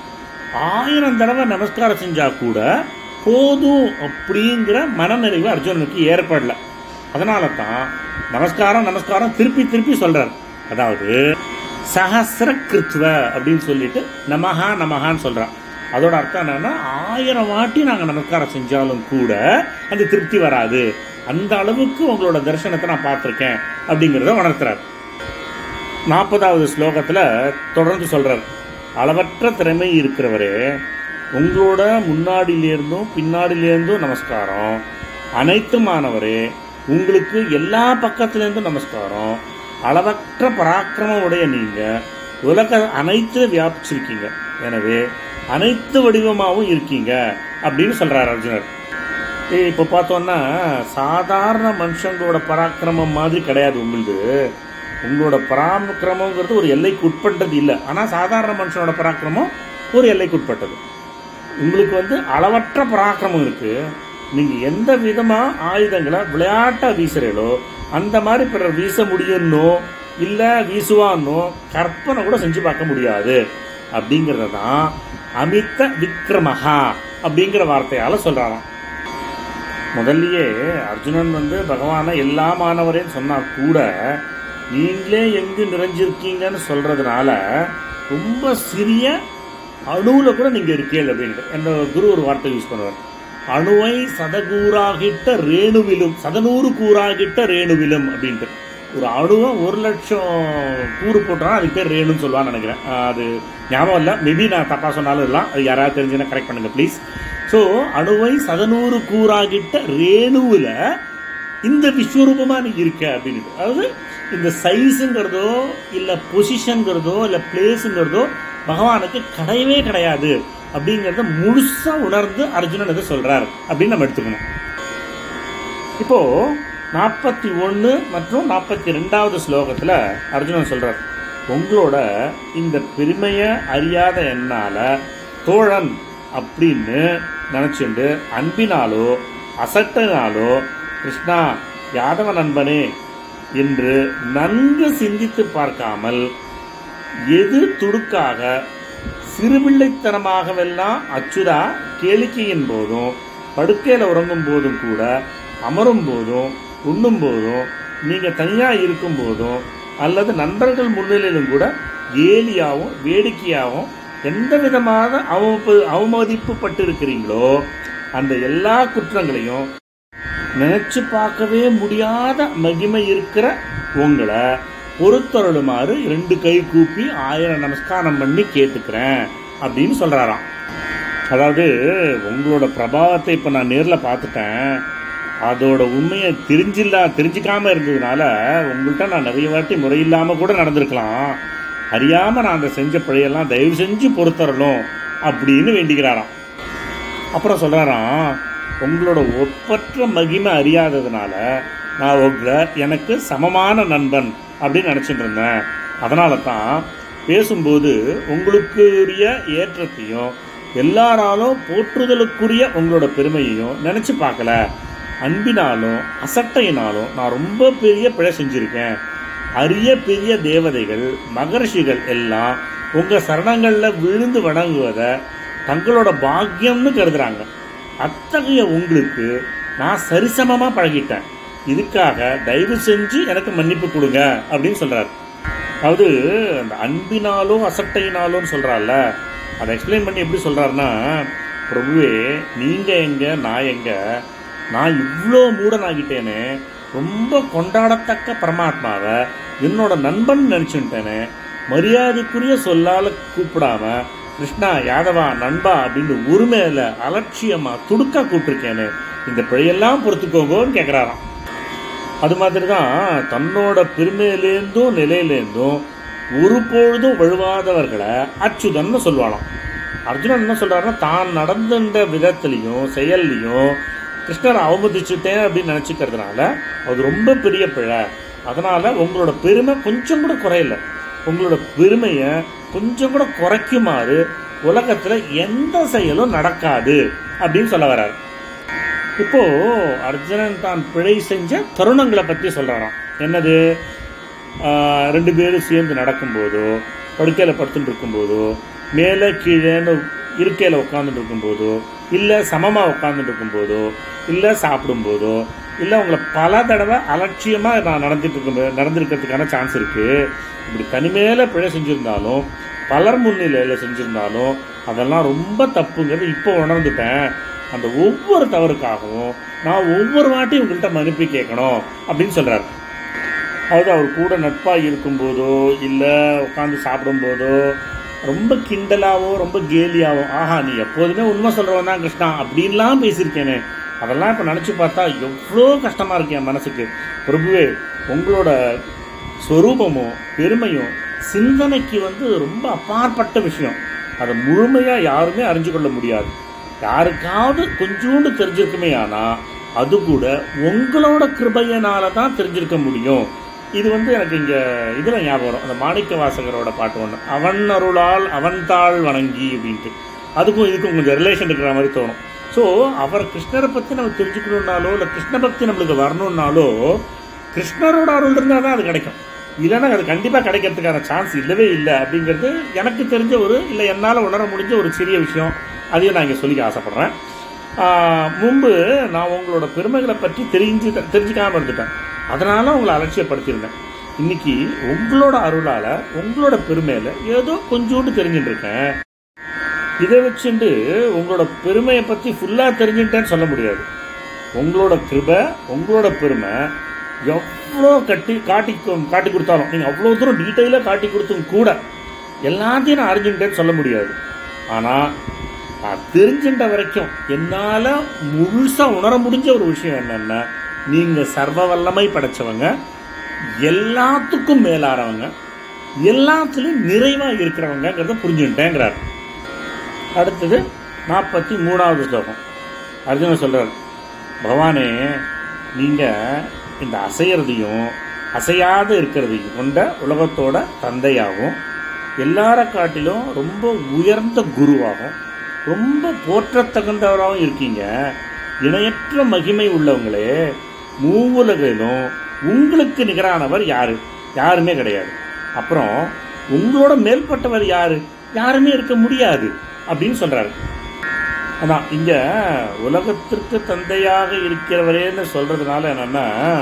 ஆயிரம் தடவை நமஸ்காரம் செஞ்சா கூட போதும் அப்படிங்கிற மனநிறைவு அர்ஜுனனுக்கு ஏற்படல அதனால தான் நமஸ்காரம் நமஸ்காரம் திருப்பி திருப்பி சொல்றார் அதாவது சஹசிர கிருத்வ அப்படின்னு சொல்லிட்டு நமஹா நமஹான்னு சொல்றான் அதோட அர்த்தம் என்னன்னா ஆயிரம் வாட்டி நாங்க நமஸ்காரம் செஞ்சாலும் கூட அந்த திருப்தி வராது அந்த அளவுக்கு உங்களோட தரிசனத்தை நான் பார்த்திருக்கேன் அப்படிங்கிறத உணர்த்துறார் நாற்பதாவது ஸ்லோகத்துல தொடர்ந்து சொல்றார் அளவற்ற திறமை இருக்கிறவரே உங்களோட முன்னாடியிலேருந்தும் பின்னாடியிலேருந்தும் நமஸ்காரம் அனைத்துமானவரே உங்களுக்கு எல்லா பக்கத்திலேருந்தும் நமஸ்காரம் அளவற்ற பராக்கிரமம் உடைய நீங்க உலக அனைத்து வியாபிச்சிருக்கீங்க எனவே அனைத்து வடிவமாகவும் இருக்கீங்க அப்படின்னு சொல்றார் அர்ஜுனர் ஏய், இப்போ பார்த்தோம்னா சாதாரண மனுஷங்களோட பராக்கிரமம் மாதிரி கிடையாது உங்களுது உங்களோட பராக்கிரமங்கிறது ஒரு எல்லைக்கு உட்பட்டது இல்லை ஆனால் சாதாரண மனுஷனோட பராக்கிரமம் ஒரு எல்லைக்கு உட்பட்டது உங்களுக்கு வந்து அளவற்ற பராக்கிரமம் இருக்கு நீங்க எந்த விதமா ஆயுதங்களை விளையாட்டா வீசுறீங்களோ அந்த மாதிரி பிறர் வீச முடியும்னோ இல்ல வீசுவான்னோ கற்பனை கூட செஞ்சு பார்க்க முடியாது அப்படிங்கறத தான் அமித்த விக்ரமஹா அப்படிங்கிற வார்த்தையால சொல்றாராம் முதல்லயே அர்ஜுனன் வந்து பகவானை எல்லா மாணவரேன்னு சொன்னா கூட நீங்களே எங்கு நிறைஞ்சிருக்கீங்கன்னு சொல்றதுனால ரொம்ப சிறிய அணுவுல கூட நீங்க இருக்கீங்க அப்படின்னு என்ற குரு ஒரு வார்த்தை யூஸ் பண்ணுவார் அணுவை சதகூறாகிட்ட ரேணுவிலும் சதநூறு கூறாகிட்ட ரேணுவிலும் அப்படின்ட்டு ஒரு அணுவை ஒரு லட்சம் கூறு போட்டோம்னா அதுக்கு பேர் ரேணுன்னு சொல்லுவான்னு நினைக்கிறேன் ஆஹ் அது ஞாபகம் இல்லை மேபி நான் தப்பா சொன்னாலும் இருக்கலாம் அது யாராவது தெரிஞ்சுன்னா கரெக்ட் பண்ணுங்க ப்ளீஸ் ஸோ அணுவை சதநூறு கூறாகிட்ட ரேணுவில் இந்த விஸ்வரூபமா நீ இருக்க அப்படின்னு அதாவது இந்த சைஸுங்கிறதோ இல்லை பொசிஷன்ங்கிறதோ இல்லை பிளேஸுங்கிறதோ பகவானுக்கு கிடையவே கிடையாது அப்படிங்கிறத முழுசா உணர்ந்து அர்ஜுனன் இதை சொல்றார் அப்படின்னு நம்ம எடுத்துக்கணும் இப்போ நாற்பத்தி ஒன்று மற்றும் நாற்பத்தி ரெண்டாவது ஸ்லோகத்தில் அர்ஜுனன் சொல்றார் உங்களோட இந்த பெருமையை அறியாத என்னால தோழன் அப்படின்னு நினச்சிண்டு அன்பினாலோ அசட்டினாலோ கிருஷ்ணா யாதவ நண்பனே என்று நன்கு சிந்தித்து பார்க்காமல் எது துடுக்காக சிறுபிள்ளைத்தனமாகவெல்லாம் அச்சுதா கேளிக்கையின் போதும் படுக்கையில் உறங்கும் போதும் கூட அமரும் போதும் உண்ணும் போதும் நீங்க தனியா இருக்கும் போதும் அல்லது நண்பர்கள் முன்னிலையிலும் கூட கேலியாகவும் வேடிக்கையாகவும் எந்த விதமான அவமதிப்பு அவமதிப்பு பட்டு இருக்கிறீங்களோ அந்த எல்லா குற்றங்களையும் நினைச்சு பார்க்கவே முடியாத மகிமை இருக்கிற உங்களை பொறுத்தருளுமாறு ரெண்டு கை கூப்பி ஆயிரம் நமஸ்காரம் பண்ணி கேட்டுக்கிறேன் அப்படின்னு சொல்றாராம் அதாவது உங்களோட பிரபாவத்தை இப்போ நான் நேரில் பார்த்துட்டேன் அதோட உண்மையை தெரிஞ்சில்லா தெரிஞ்சுக்காம இருந்ததுனால உங்கள்கிட்ட நான் நிறைய வாட்டி முறையில்லாமல் கூட நடந்திருக்கலாம் அறியாமல் நான் அந்த செஞ்ச பிழையெல்லாம் தயவு செஞ்சு பொறுத்தரணும் அப்படின்னு வேண்டிக்கிறாராம் அப்புறம் சொல்றாராம் உங்களோட ஒப்பற்ற மகிமை அறியாததுனால நான் உங்களை எனக்கு சமமான நண்பன் அப்படின்னு நினச்சிட்டு இருந்தேன் அதனால தான் பேசும்போது உங்களுக்குரிய ஏற்றத்தையும் எல்லாராலும் போற்றுதலுக்குரிய உங்களோட பெருமையையும் நினச்சி பார்க்கல அன்பினாலும் அசட்டையினாலும் நான் ரொம்ப பெரிய பிழை செஞ்சிருக்கேன் அரிய பெரிய தேவதைகள் மகர்ஷிகள் எல்லாம் உங்க சரணங்கள்ல விழுந்து வணங்குவதை தங்களோட பாக்கியம்னு கருதுறாங்க அத்தகைய உங்களுக்கு நான் சரிசமமா பழகிட்டேன் இதுக்காக தயவு செஞ்சு எனக்கு மன்னிப்பு கொடுங்க அப்படின்னு சொல்றாரு அதாவது அந்த அன்பினாலும் அசட்டையினாலும் சொல்றாருல அதை எக்ஸ்பிளைன் பண்ணி எப்படி சொல்றாருன்னா பிரபுவே நீங்க எங்க நான் எங்க நான் இவ்வளோ மூடனாகிட்டேனே ரொம்ப கொண்டாடத்தக்க பரமாத்மாவை என்னோட நண்பன் நினைச்சுட்டேனே மரியாதைக்குரிய சொல்லால கூப்பிடாம கிருஷ்ணா யாதவா நண்பா அப்படின்னு உரிமையில அலட்சியமா துடுக்கா கூப்பிட்டுருக்கேனே இந்த பிழையெல்லாம் பொறுத்துக்கோங்கன்னு கேட்குறாராம் அது மாதிரி தான் தன்னோட பெருமையிலேருந்தும் நிலையிலேருந்தும் ஒரு பொழுதும் வழுவாதவர்களை அச்சுதன்னு சொல்லுவாளாம் அர்ஜுனன் என்ன சொல்றாருன்னா தான் நடந்துட்ட விதத்திலையும் செயல்லையும் கிருஷ்ணரை அவமதிச்சுட்டேன் அப்படின்னு நினச்சிக்கிறதுனால அது ரொம்ப பெரிய பிழை அதனால உங்களோட பெருமை கொஞ்சம் கூட குறையல உங்களோட பெருமையை கொஞ்சம் கூட குறைக்குமாறு உலகத்துல எந்த செயலும் நடக்காது அப்படின்னு சொல்ல வர்றாரு இப்போ அர்ஜுனன் தான் பிழை செஞ்ச தருணங்களை பத்தி சொல்றாராம் என்னது ஆஹ் ரெண்டு பேரும் சேர்ந்து நடக்கும்போதோ படுக்கையில படுத்துட்டு இருக்கும்போதோ மேலே கீழேன்னு இருக்கையில உட்காந்துட்டு இருக்கும்போதோ இல்லை சமமா உட்காந்துட்டு இருக்கும்போதோ இல்லை சாப்பிடும்போதோ இல்லை உங்களை பல தடவை அலட்சியமா நான் நடந்துட்டு இருக்கும் நடந்திருக்கிறதுக்கான சான்ஸ் இருக்கு இப்படி தனிமையில பிழை செஞ்சிருந்தாலும் பலர் முன்னிலையில செஞ்சிருந்தாலும் அதெல்லாம் ரொம்ப தப்புங்கிறது இப்போ உணர்ந்துட்டேன் அந்த ஒவ்வொரு தவறுக்காகவும் நான் ஒவ்வொரு வாட்டியும் உங்கள்கிட்ட மன்னிப்பு கேட்கணும் அப்படின்னு சொல்றாரு அதாவது அவர் கூட நட்பாக இருக்கும்போதோ இல்லை உட்காந்து சாப்பிடும்போதோ ரொம்ப கிண்டலாவோ ரொம்ப கேலியாவோ ஆஹா நீ எப்போதுமே உண்மை சொல்கிறவன் தான் கிருஷ்ணா அப்படின்லாம் பேசியிருக்கேனே அதெல்லாம் இப்போ நினச்சி பார்த்தா எவ்வளோ கஷ்டமாக இருக்கு என் மனசுக்கு பிரபுவே உங்களோட ஸ்வரூபமும் பெருமையும் சிந்தனைக்கு வந்து ரொம்ப அப்பாற்பட்ட விஷயம் அதை முழுமையாக யாருமே அறிஞ்சு கொள்ள முடியாது யாருக்காவது கொஞ்சோண்டு தெரிஞ்சிருக்குமே ஆனால் அது கூட உங்களோட கிருபையினால தான் தெரிஞ்சிருக்க முடியும் இது வந்து எனக்கு இங்கே இதில் ஞாபகம் வரும் அந்த மாணிக்க வாசகரோட பாட்டு ஒன்று அவன் அருளால் அவன் தாள் வணங்கி அப்படின்ட்டு அதுக்கும் இதுக்கும் கொஞ்சம் ரிலேஷன் இருக்கிற மாதிரி தோணும் ஸோ அவர் கிருஷ்ணரை பற்றி நம்ம தெரிஞ்சுக்கணுன்னாலோ இல்லை கிருஷ்ண பக்தி நம்மளுக்கு வரணும்னாலோ கிருஷ்ணரோட அருள் இருந்தால் தான் அது கிடைக்கும் இல்லைன்னா அது கண்டிப்பாக கிடைக்கிறதுக்கான சான்ஸ் இல்லவே இல்லை அப்படிங்கிறது எனக்கு தெரிஞ்ச ஒரு இல்லை என்னால் உணர முடிஞ்ச ஒரு சிறிய விஷயம் அதையும் நான் இங்கே சொல்லிக்க ஆசைப்பட்றேன் ஆஹ் முன்பு நான் உங்களோட பெருமைகளை பற்றி தெரிஞ்சு தெரிஞ்சுக்காம இருந்துட்டேன் அதனால உங்களை அலட்சியப்படுத்தியிருந்தேன் இன்னைக்கு உங்களோட அருளால உங்களோட பெருமையில ஏதோ கொஞ்சோண்டு தெரிஞ்சுட்டு இருக்கேன் இதை வச்சுட்டு உங்களோட பெருமையை பற்றி ஃபுல்லாக தெரிஞ்சுட்டேன்னு சொல்ல முடியாது உங்களோட கிருபை உங்களோட பெருமை எவ்வளோ கட்டி காட்டி காட்டி கொடுத்தாலும் நீங்கள் அவ்வளோ தூரம் டீட்டெயிலாக காட்டி கொடுத்தும் கூட எல்லாத்தையும் நான் அறிஞ்சுட்டேன்னு சொல்ல முடியாது ஆனால் நான் தெரிஞ்சின்ற வரைக்கும் என்னால் முழுசாக உணர முடிஞ்ச ஒரு விஷயம் என்னென்னா நீங்கள் சர்வ வல்லமை படைச்சவங்க எல்லாத்துக்கும் மேலானவங்க எல்லாத்துலேயும் நிறைவாக இருக்கிறவங்கிறத புரிஞ்சுட்டேங்கிறார் அடுத்தது நாற்பத்தி மூணாவது ஸ்லோகம் அர்ஜுனன் சொல்றார் பகவானே நீங்கள் இந்த அசையறதையும் அசையாத இருக்கிறதையும் கொண்ட உலகத்தோட தந்தையாகவும் எல்லார காட்டிலும் ரொம்ப உயர்ந்த குருவாகவும் ரொம்ப போற்றத்தகுந்தவராகவும் இருக்கீங்க இணையற்ற மகிமை உள்ளவங்களே மூவுலகிலும் உங்களுக்கு நிகரானவர் யாரு யாருமே கிடையாது அப்புறம் உங்களோட மேல்பட்டவர் யாரு யாருமே இருக்க முடியாது அப்படின்னு சொல்றாரு அதான் இங்க உலகத்திற்கு தந்தையாக இருக்கிறவரேன்னு சொல்றதுனால என்னன்னா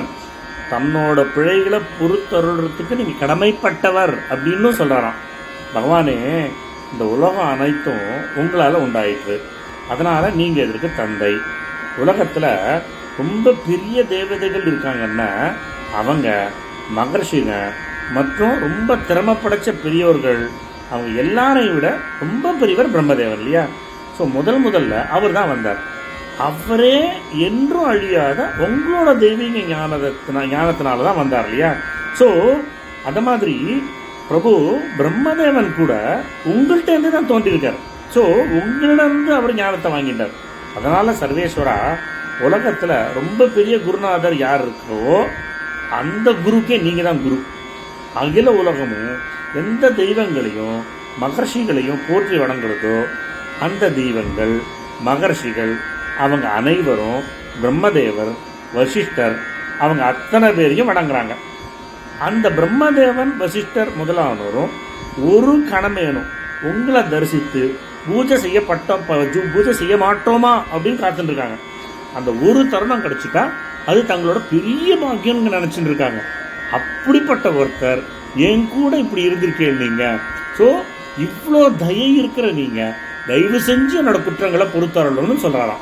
தன்னோட பிழைகளை பொறுத்தருள்றதுக்கு நீங்க கடமைப்பட்டவர் அப்படின்னு சொல்றாராம் பகவானே இந்த உலகம் அனைத்தும் உங்களால உண்டாயிற்று அதனால நீங்க இதற்கு தந்தை உலகத்துல ரொம்ப பெரிய தேவதைகள் இருக்காங்கன்னா அவங்க மகர்ஷிங்க மற்றும் ரொம்ப திறமை படைச்ச பெரியவர்கள் அவங்க எல்லாரையும் விட ரொம்ப பெரியவர் பிரம்மதேவன் இல்லையா ஸோ முதல் முதல்ல அவர் தான் வந்தார் அவரே என்றும் அழியாத உங்களோட தெய்வீக ஞானத்தினா ஞானத்தினால தான் வந்தார் இல்லையா ஸோ அந்த மாதிரி பிரபு பிரம்மதேவன் கூட உங்கள்கிட்ட இருந்து தான் தோன்றியிருக்கார் ஸோ உங்களிடந்து அவர் ஞானத்தை வாங்கிட்டார் அதனால சர்வேஸ்வரா உலகத்துல ரொம்ப பெரிய குருநாதர் யார் இருக்கோ அந்த குருக்கே நீங்க தான் குரு அகில உலகமும் எந்த தெய்வங்களையும் மகர்ஷிகளையும் போற்றி வணங்குறதோ அந்த தெய்வங்கள் மகர்ஷிகள் அவங்க அனைவரும் பிரம்மதேவர் வசிஷ்டர் அவங்க அத்தனை பேரையும் வணங்குறாங்க அந்த பிரம்மதேவன் வசிஷ்டர் முதலானோரும் ஒரு கணமேனும் உங்களை தரிசித்து பூஜை செய்யப்பட்டோம் ப- ஜு- பூஜை செய்ய மாட்டோமா அப்படின்னு காத்துட்டு இருக்காங்க அந்த ஒரு தருணம் கிடைச்சிட்டா அது தங்களோட பெரிய பாக்கியம்னு நினைச்சிட்டு இருக்காங்க அப்படிப்பட்ட ஒருத்தர் என் கூட இப்படி இருந்திருக்கேன் நீங்க ஸோ இவ்வளோ தயை இருக்கிற நீங்க தயவு செஞ்சு என்னோட குற்றங்களை பொறுத்தரணும்னு சொல்றாராம்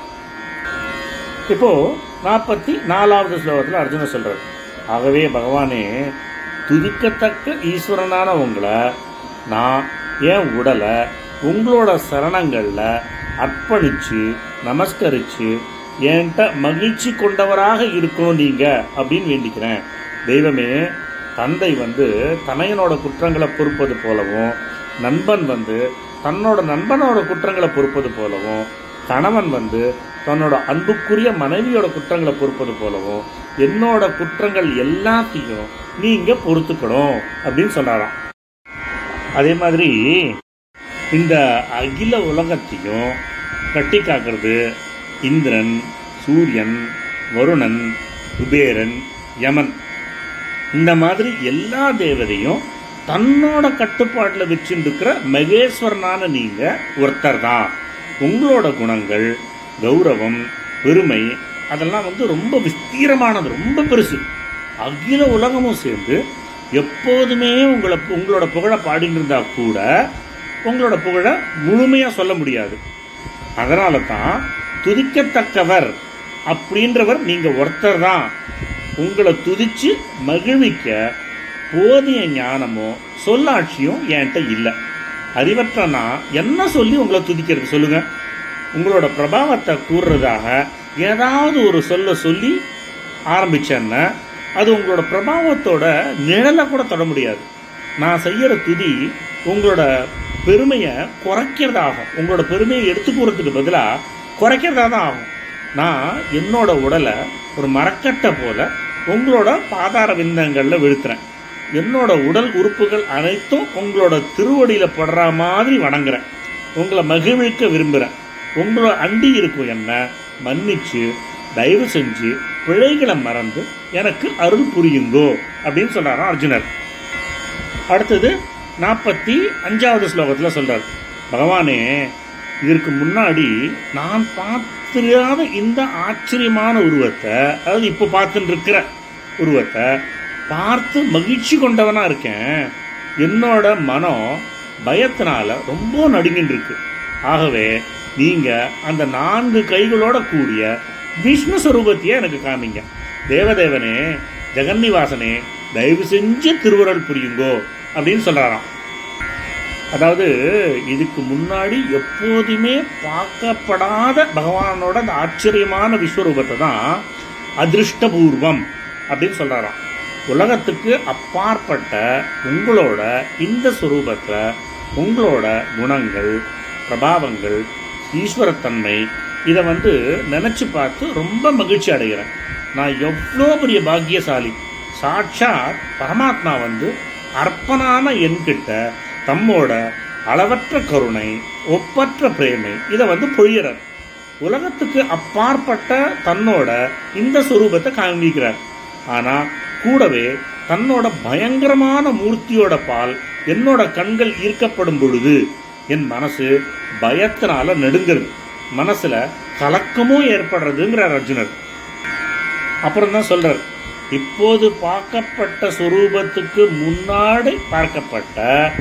இப்போ நாற்பத்தி நாலாவது ஸ்லோகத்தில் அர்ஜுன சொல்றார் ஆகவே பகவானே துதிக்கத்தக்க ஈஸ்வரனான உங்களை நான் என் உடலை உங்களோட சரணங்களில் அர்ப்பணிச்சு நமஸ்கரிச்சு என்கிட்ட மகிழ்ச்சி கொண்டவராக இருக்கணும் நீங்க அப்படின்னு வேண்டிக்கிறேன் தெய்வமே தந்தை வந்து தனையனோட குற்றங்களை பொறுப்பது போலவும் நண்பன் வந்து தன்னோட நண்பனோட குற்றங்களை பொறுப்பது போலவும் கணவன் வந்து தன்னோட அன்புக்குரிய மனைவியோட குற்றங்களை பொறுப்பது போலவும் என்னோட குற்றங்கள் எல்லாத்தையும் நீங்க பொறுத்துக்கணும் அப்படின்னு சொல்றாராம் அதே மாதிரி இந்த அகில உலகத்தையும் கட்டி காக்கிறது இந்திரன் சூரியன் வருணன் குபேரன் யமன் இந்த மாதிரி எல்லா தேவதையும் தன்னோட கட்டுப்பாட்டில் வச்சுருக்கிற மகேஸ்வரனான நீங்க ஒருத்தர் தான் உங்களோட குணங்கள் கௌரவம் பெருமை அதெல்லாம் வந்து ரொம்ப விஸ்தீரமானது ரொம்ப பெருசு அகில உலகமும் சேர்ந்து எப்போதுமே உங்களை உங்களோட புகழை பாடிட்டு இருந்தா கூட உங்களோட புகழை முழுமையா சொல்ல முடியாது அதனால தான் துதிக்கத்தக்கவர் அப்படின்றவர் நீங்க ஒருத்தர் தான் உங்களை துதிச்சு மகிழ்விக்க போதிய ஞானமோ சொல்லாட்சியும் என்கிட்ட இல்லை அறிவற்ற நான் என்ன சொல்லி உங்களை துதிக்கிறது சொல்லுங்க உங்களோட பிரபாவத்தை கூறுறதாக ஏதாவது ஒரு சொல்ல சொல்லி ஆரம்பிச்சேன்னா அது உங்களோட பிரபாவத்தோட நிழலை கூட தொட முடியாது நான் செய்யற துதி உங்களோட பெருமையை குறைக்கிறதாகும் உங்களோட பெருமையை எடுத்து கூறதுக்கு பதிலாக குறைக்கிறதா தான் ஆகும் நான் என்னோட உடலை ஒரு மரக்கட்டை போல உங்களோட பாதார விந்தங்களில் விழுத்துறேன் என்னோட உடல் உறுப்புகள் அனைத்தும் உங்களோட திருவடியில படுற மாதிரி வணங்குறேன் உங்களை மகிழ்விக்க விரும்புகிறேன் உங்களோட அண்டி இருக்கும் என்ன மன்னிச்சு தயவு செஞ்சு பிழைகளை மறந்து எனக்கு அருள் புரியுங்கோ அப்படின்னு சொல்றாராம் அர்ஜுனர் அடுத்தது நாற்பத்தி அஞ்சாவது ஸ்லோகத்தில் சொல்றார் பகவானே இதற்கு முன்னாடி நான் பார்த்திராத இந்த ஆச்சரியமான உருவத்தை அதாவது இப்போ பார்த்துட்டு இருக்கிற உருவத்தை பார்த்து மகிழ்ச்சி கொண்டவனா இருக்கேன் என்னோட மனம் பயத்தினால ரொம்ப நடுங்கின்னு இருக்கு ஆகவே நீங்க அந்த நான்கு கைகளோட கூடிய விஷ்ணு ஸ்வரூபத்தையே எனக்கு காமிங்க தேவதேவனே ஜெகன்னிவாசனே தயவு செஞ்சு திருவுருள் புரியுங்கோ அப்படின்னு சொல்றாராம் அதாவது இதுக்கு முன்னாடி எப்போதுமே பார்க்கப்படாத பகவானோட அந்த ஆச்சரியமான விஸ்வரூபத்தை தான் அதிருஷ்டபூர்வம் அப்படின்னு சொல்றாராம் உலகத்துக்கு அப்பாற்பட்ட உங்களோட இந்த ஸ்வரூபத்தை உங்களோட குணங்கள் பிரபாவங்கள் ஈஸ்வரத்தன்மை இதை வந்து நினைச்சு பார்த்து ரொம்ப மகிழ்ச்சி அடைகிறேன் நான் எவ்வளோ பெரிய பாக்கியசாலி சாட்சாத் பரமாத்மா வந்து அர்ப்பணான என்கிட்ட தம்மோட அளவற்ற கருணை ஒப்பற்ற பிரேமை இதை வந்து பொழியறார் உலகத்துக்கு அப்பாற்பட்ட தன்னோட இந்த சுரூபத்தை காண்பிக்கிறார் ஆனா கூடவே தன்னோட பயங்கரமான மூர்த்தியோட பால் என்னோட கண்கள் ஈர்க்கப்படும் பொழுது என் மனசு பயத்தினால நடுங்கிறது மனசுல கலக்கமும் ஏற்படுறதுங்கிறார் அர்ஜுனர் அப்புறம் தான் சொல்றார் இப்போது பார்க்கப்பட்ட சொரூபத்துக்கு முன்னாடி பார்க்கப்பட்ட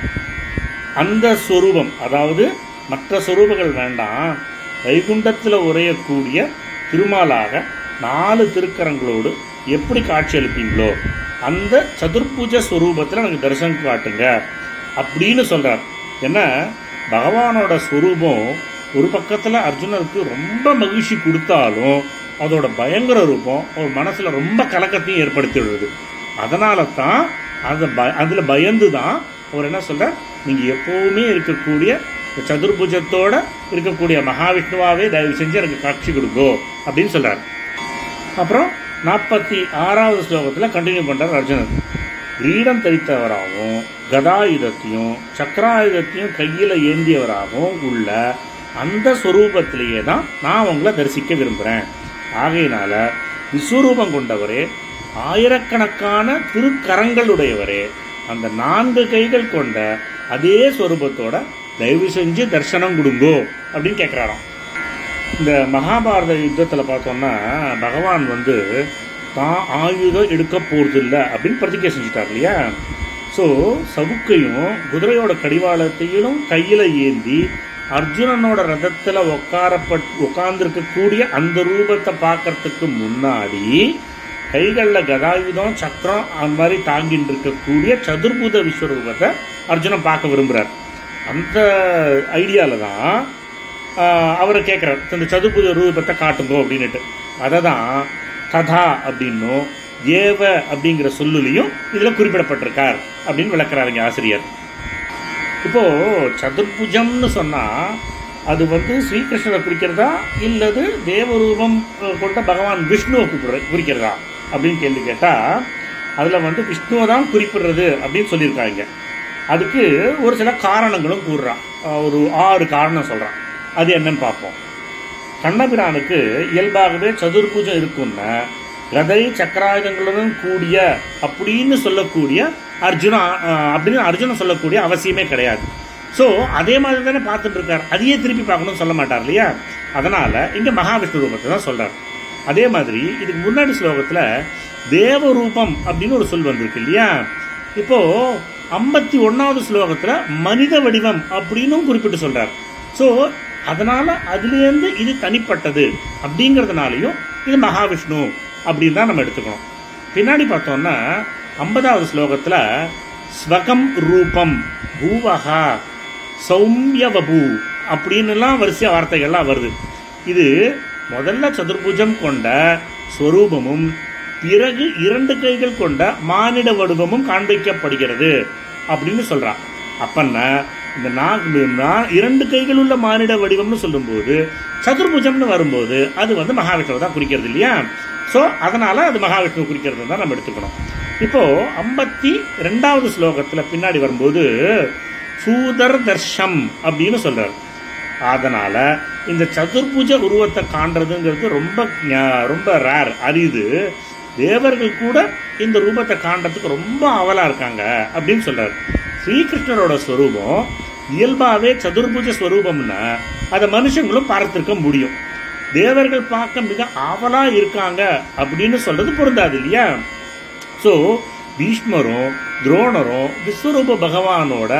அந்த சொரூபம் அதாவது மற்ற சொரூபங்கள் வேண்டாம் வைகுண்டத்தில் உரையக்கூடிய திருமாலாக நாலு திருக்கரங்களோடு எப்படி காட்சி அளிப்பீங்களோ அந்த சதுர்பூஜ ஸ்வரூபத்தில் எனக்கு தரிசனம் காட்டுங்க அப்படின்னு சொல்றார் ஏன்னா பகவானோட ஸ்வரூபம் ஒரு பக்கத்தில் அர்ஜுனருக்கு ரொம்ப மகிழ்ச்சி கொடுத்தாலும் அதோட பயங்கர ரூபம் அவர் மனசுல ரொம்ப கலக்கத்தையும் ஏற்படுத்தி விடுறது அதனால தான் அந்த ப அதில் பயந்து தான் அவர் என்ன சொல்றார் நீங்க எப்பவுமே இருக்கக்கூடிய இந்த சதுர்புஜத்தோட இருக்கக்கூடிய மகாவிஷ்ணுவாவே தயவு செஞ்சு எனக்கு காட்சி கொடுங்கோ அப்படின்னு சொல்றார் அப்புறம் நாற்பத்தி ஆறாவது ஸ்லோகத்தில் கண்டினியூ பண்றார் அர்ஜுனன் கிரீடம் தரித்தவராகவும் கதாயுதத்தையும் சக்கராயுதத்தையும் கையில் ஏந்தியவராகவும் உள்ள அந்த ஸ்வரூபத்திலேயே தான் நான் உங்களை தரிசிக்க விரும்புகிறேன் ஆகையினால விஸ்வரூபம் கொண்டவரே ஆயிரக்கணக்கான திருக்கரங்களுடையவரே அந்த நான்கு கைகள் கொண்ட அதே ஸ்வரூபத்தோட தயவு செஞ்சு தரிசனம் கொடுங்கோ அப்படின்னு கேட்குறாராம் இந்த மகாபாரத யுத்தத்தில் பார்த்தோம்னா பகவான் வந்து தான் ஆயுதம் எடுக்க போகிறது இல்லை அப்படின்னு பிரதிஜை செஞ்சுட்டார் இல்லையா ஸோ சவுக்கையும் குதிரையோட கடிவாளத்தையும் கையில் ஏந்தி அர்ஜுனனோட ரதத்தில் உட்காரப்பட் உட்கார்ந்துருக்கக்கூடிய அந்த ரூபத்தை பார்க்கறதுக்கு முன்னாடி கைகளில் கதாயுதம் சக்கரம் அந்த மாதிரி தாங்கிட்டு இருக்கக்கூடிய சதுர்புத விஸ்வரூபத்தை அர்ஜுனன் பார்க்க விரும்புகிறார் அந்த ஐடியாவில் தான் ஆஹ் அவரை கேட்குறார் இந்த சதுர்புத ரூபத்தை காட்டுங்கோ அப்படின்னுட்டு அதை தான் ததா அப்படின்னும் ஏவ அப்படிங்கிற சொல்லுலையும் இதில் குறிப்பிடப்பட்டிருக்கார் அப்படின்னு விளக்குறாருங்க ஆசிரியர் இப்போ சதுர்புஜம்னு சொன்னா அது வந்து ஸ்ரீகிருஷ்ணரை குறிக்கிறதா இல்லது தேவரூபம் அஹ், கொண்ட பகவான் விஷ்ணுவை குறிப்பிடுற- குறிக்கிறதா அப்படின்னு கேள்வி கேட்டா அதுல வந்து விஷ்ணுவை தான் குறிப்பிடுறது அப்படின்னு சொல்லியிருக்காங்க அதுக்கு ஒரு சில காரணங்களும் கூறுறான் அஹ், ஒரு ஆறு காரணம் சொல்றான் அது என்னன்னு பார்ப்போம் கண்ணபிரானுக்கு இயல்பாகவே சதுர்புஜம் இருக்குன்னா கதை சக்கராயுதங்களுடன் கூடிய அப்படின்னு சொல்லக்கூடிய அர்ஜுனா அஹ், அப்படின்னு அர்ஜுனன் சொல்லக்கூடிய அவசியமே கிடையாது ஸோ அதே மாதிரி தானே பார்த்துட்டு இருக்கார் அதையே திருப்பி பார்க்கணும்னு சொல்ல மாட்டார் இல்லையா அதனால இங்க மகாவிஷ்ணு ரூபத்தை தான் சொல்றார் அதே மாதிரி இதுக்கு முன்னாடி ஸ்லோகத்துல தேவரூபம் அப்படின்னு ஒரு சொல் வந்திருக்கு இல்லையா இப்போ ஐம்பத்தி ஒன்னாவது ஸ்லோகத்துல மனித வடிவம் அப்படின்னும் குறிப்பிட்டு சொல்றார் ஸோ அதனால அதுலேருந்து இது தனிப்பட்டது அப்படிங்கிறதுனாலையும் இது மகாவிஷ்ணு அப்படின்னு தான் நம்ம எடுத்துக்கணும் பின்னாடி பார்த்தோம்னா ஐம்பதாவது ஸ்லோகத்துல ஸ்வகம் ரூபம் பூவகா சௌமியவபு அப்படின்னுலாம் வரிசையா வார்த்தைகள்லாம் வருது இது முதல்ல சதுர்புஜம் கொண்ட ஸ்வரூபமும் பிறகு இரண்டு கைகள் கொண்ட மானிட வடிவமும் காண்பிக்கப்படுகிறது அப்படின்னு சொல்றான் அப்பன்னா இந்த நா- நா- இரண்டு கைகள் உள்ள மானிட வடிவம்னு சொல்லும்போது சதுர்புஜம்னு வரும்போது அது வந்து மகாவிஷ்ணுவை தான் குறிக்கிறது இல்லையா ஸோ அதனால அது மகாவிஷ்ணு குறிக்கிறது தான் நம்ம எடுத்துக்கணும் இப்போ ஐம்பத்தி ரெண்டாவது ஸ்லோகத்துல பின்னாடி வரும்போது சூதர் தர்ஷம் அப்படின்னு சொல்றாரு அதனால இந்த சதுர்புஜ உருவத்தை காண்றதுங்கிறது ரொம்ப ஞா- ரொம்ப ரேர் அரிது தேவர்கள் கூட இந்த ரூபத்தை காண்றதுக்கு ரொம்ப அவலா இருக்காங்க அப்படின்னு சொல்றாரு ஸ்ரீகிருஷ்ணரோட ஸ்வரூபம் இயல்பாவே சதுர்புஜ ஸ்வரூபம்னா அதை மனுஷங்களும் பார்த்திருக்க முடியும் தேவர்கள் பார்க்க மிக ஆவலா இருக்காங்க அப்படின்னு சொல்றது பொருந்தாது இல்லையா ஸோ பீஷ்மரும் துரோணரும் விஸ்வரூப பகவானோட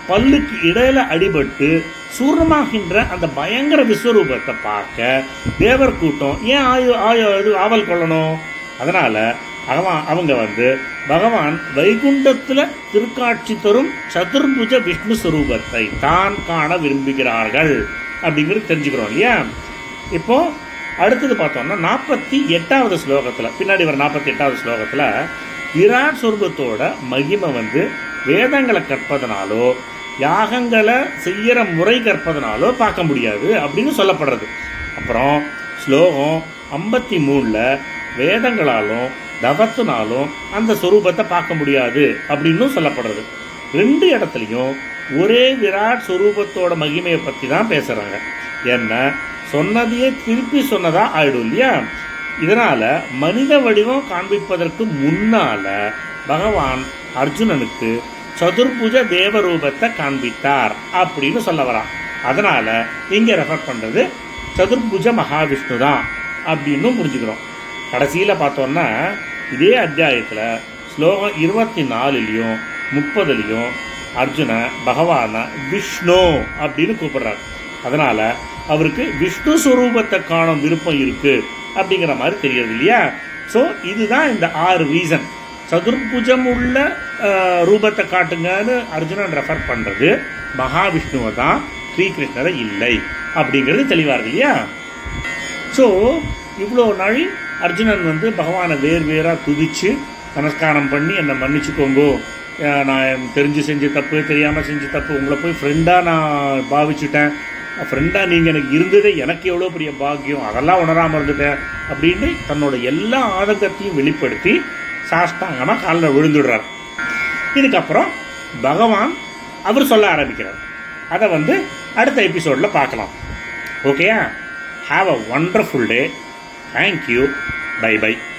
பல்லுக்கு இடையில அடிபட்டு சூர்ணமாகின்ற அந்த பயங்கர விஸ்வரூபத்தை பார்க்க தேவர் கூட்டம் ஏன் ஆயு ஆயு இது ஆவல் கொள்ளணும் அதனால அவன் அவங்க வந்து பகவான் வைகுண்டத்துல திருக்காட்சி தரும் சதுர்புஜ விஷ்ணு ஸ்வரூபத்தை தான் காண விரும்புகிறார்கள் அப்படிங்கிறது தெரிஞ்சுக்கிறோம் இல்லையா இப்போ அடுத்தது பார்த்தோம்னா நாற்பத்தி எட்டாவது ஸ்லோகத்துல பின்னாடி வர நாற்பத்தி எட்டாவது ஸ்லோகத்துல விராட் சொர்க்கத்தோட மகிமை வந்து வேதங்களை கற்பதனாலோ யாகங்களை செய்யற முறை கற்பதனாலோ பார்க்க முடியாது அப்படின்னு சொல்லப்படுறது அப்புறம் ஸ்லோகம் ஐம்பத்தி மூணுல வேதங்களாலும் தவத்தினாலும் அந்த சொரூபத்தை பார்க்க முடியாது அப்படின்னு சொல்லப்படுறது ரெண்டு இடத்துலையும் ஒரே விராட் சொரூபத்தோட மகிமையை பத்தி தான் பேசுறாங்க ஏன்னா சொன்னதையே திருப்பி சொன்னதா ஆயிடும் இல்லையா இதனால மனித வடிவம் காண்பிப்பதற்கு முன்னால பகவான் அர்ஜுனனுக்கு சதுர்புஜ தேவரூபத்தை காண்பித்தார் அப்படின்னு சொல்ல வரான் அதனால இங்க ரெஃபர் பண்றது சதுர்புஜ மகாவிஷ்ணு தான் அப்படின்னு புரிஞ்சுக்கிறோம் கடைசியில பார்த்தோம்னா இதே அத்தியாயத்துல ஸ்லோகம் இருபத்தி நாலுலயும் முப்பதுலயும் அர்ஜுன பகவான விஷ்ணு அப்படின்னு கூப்பிடுறார் அதனால அவருக்கு விஷ்ணு ஸ்வரூபத்தை காணும் விருப்பம் இருக்கு அப்படிங்கிற மாதிரி தெரியுது இல்லையா ஸோ இதுதான் இந்த ஆறு ரீசன் சதுர்புஜம் உள்ள அஹ், ரூபத்தை காட்டுங்கன்னு அர்ஜுனன் ரெஃபர் பண்றது மகாவிஷ்ணுவை தான் ஸ்ரீகிருஷ்ணரை இல்லை அப்படிங்கிறது தெளிவா இருக்கு இல்லையா ஸோ இவ்வளோ நாள் அர்ஜுனன் வந்து பகவானை வேறு வேறாக துதிச்சு நமஸ்காரம் பண்ணி என்னை மன்னிச்சுக்கோங்கோ அஹ் நான் தெரிஞ்சு செஞ்ச தப்பு தெரியாமல் செஞ்ச தப்பு உங்களை போய் ஃப்ரெண்டாக நான் பாவிச்சுட்டேன் ஃப்ரெண்டாக நீங்கள் எனக்கு இருந்ததே எனக்கு எவ்வளோ பெரிய பாக்கியம் அதெல்லாம் உணராமல் இருந்துட்டேன் அப்படின்னு தன்னோட எல்லா ஆதங்கத்தையும் வெளிப்படுத்தி சாஷ்டாங்கமாக காலில் விழுந்துடுறார் இதுக்கப்புறம் பகவான் அவர் சொல்ல ஆரம்பிக்கிறார் அதை வந்து அடுத்த எபிசோடில் பார்க்கலாம் ஓகேயா have a wonderful day thank you bye by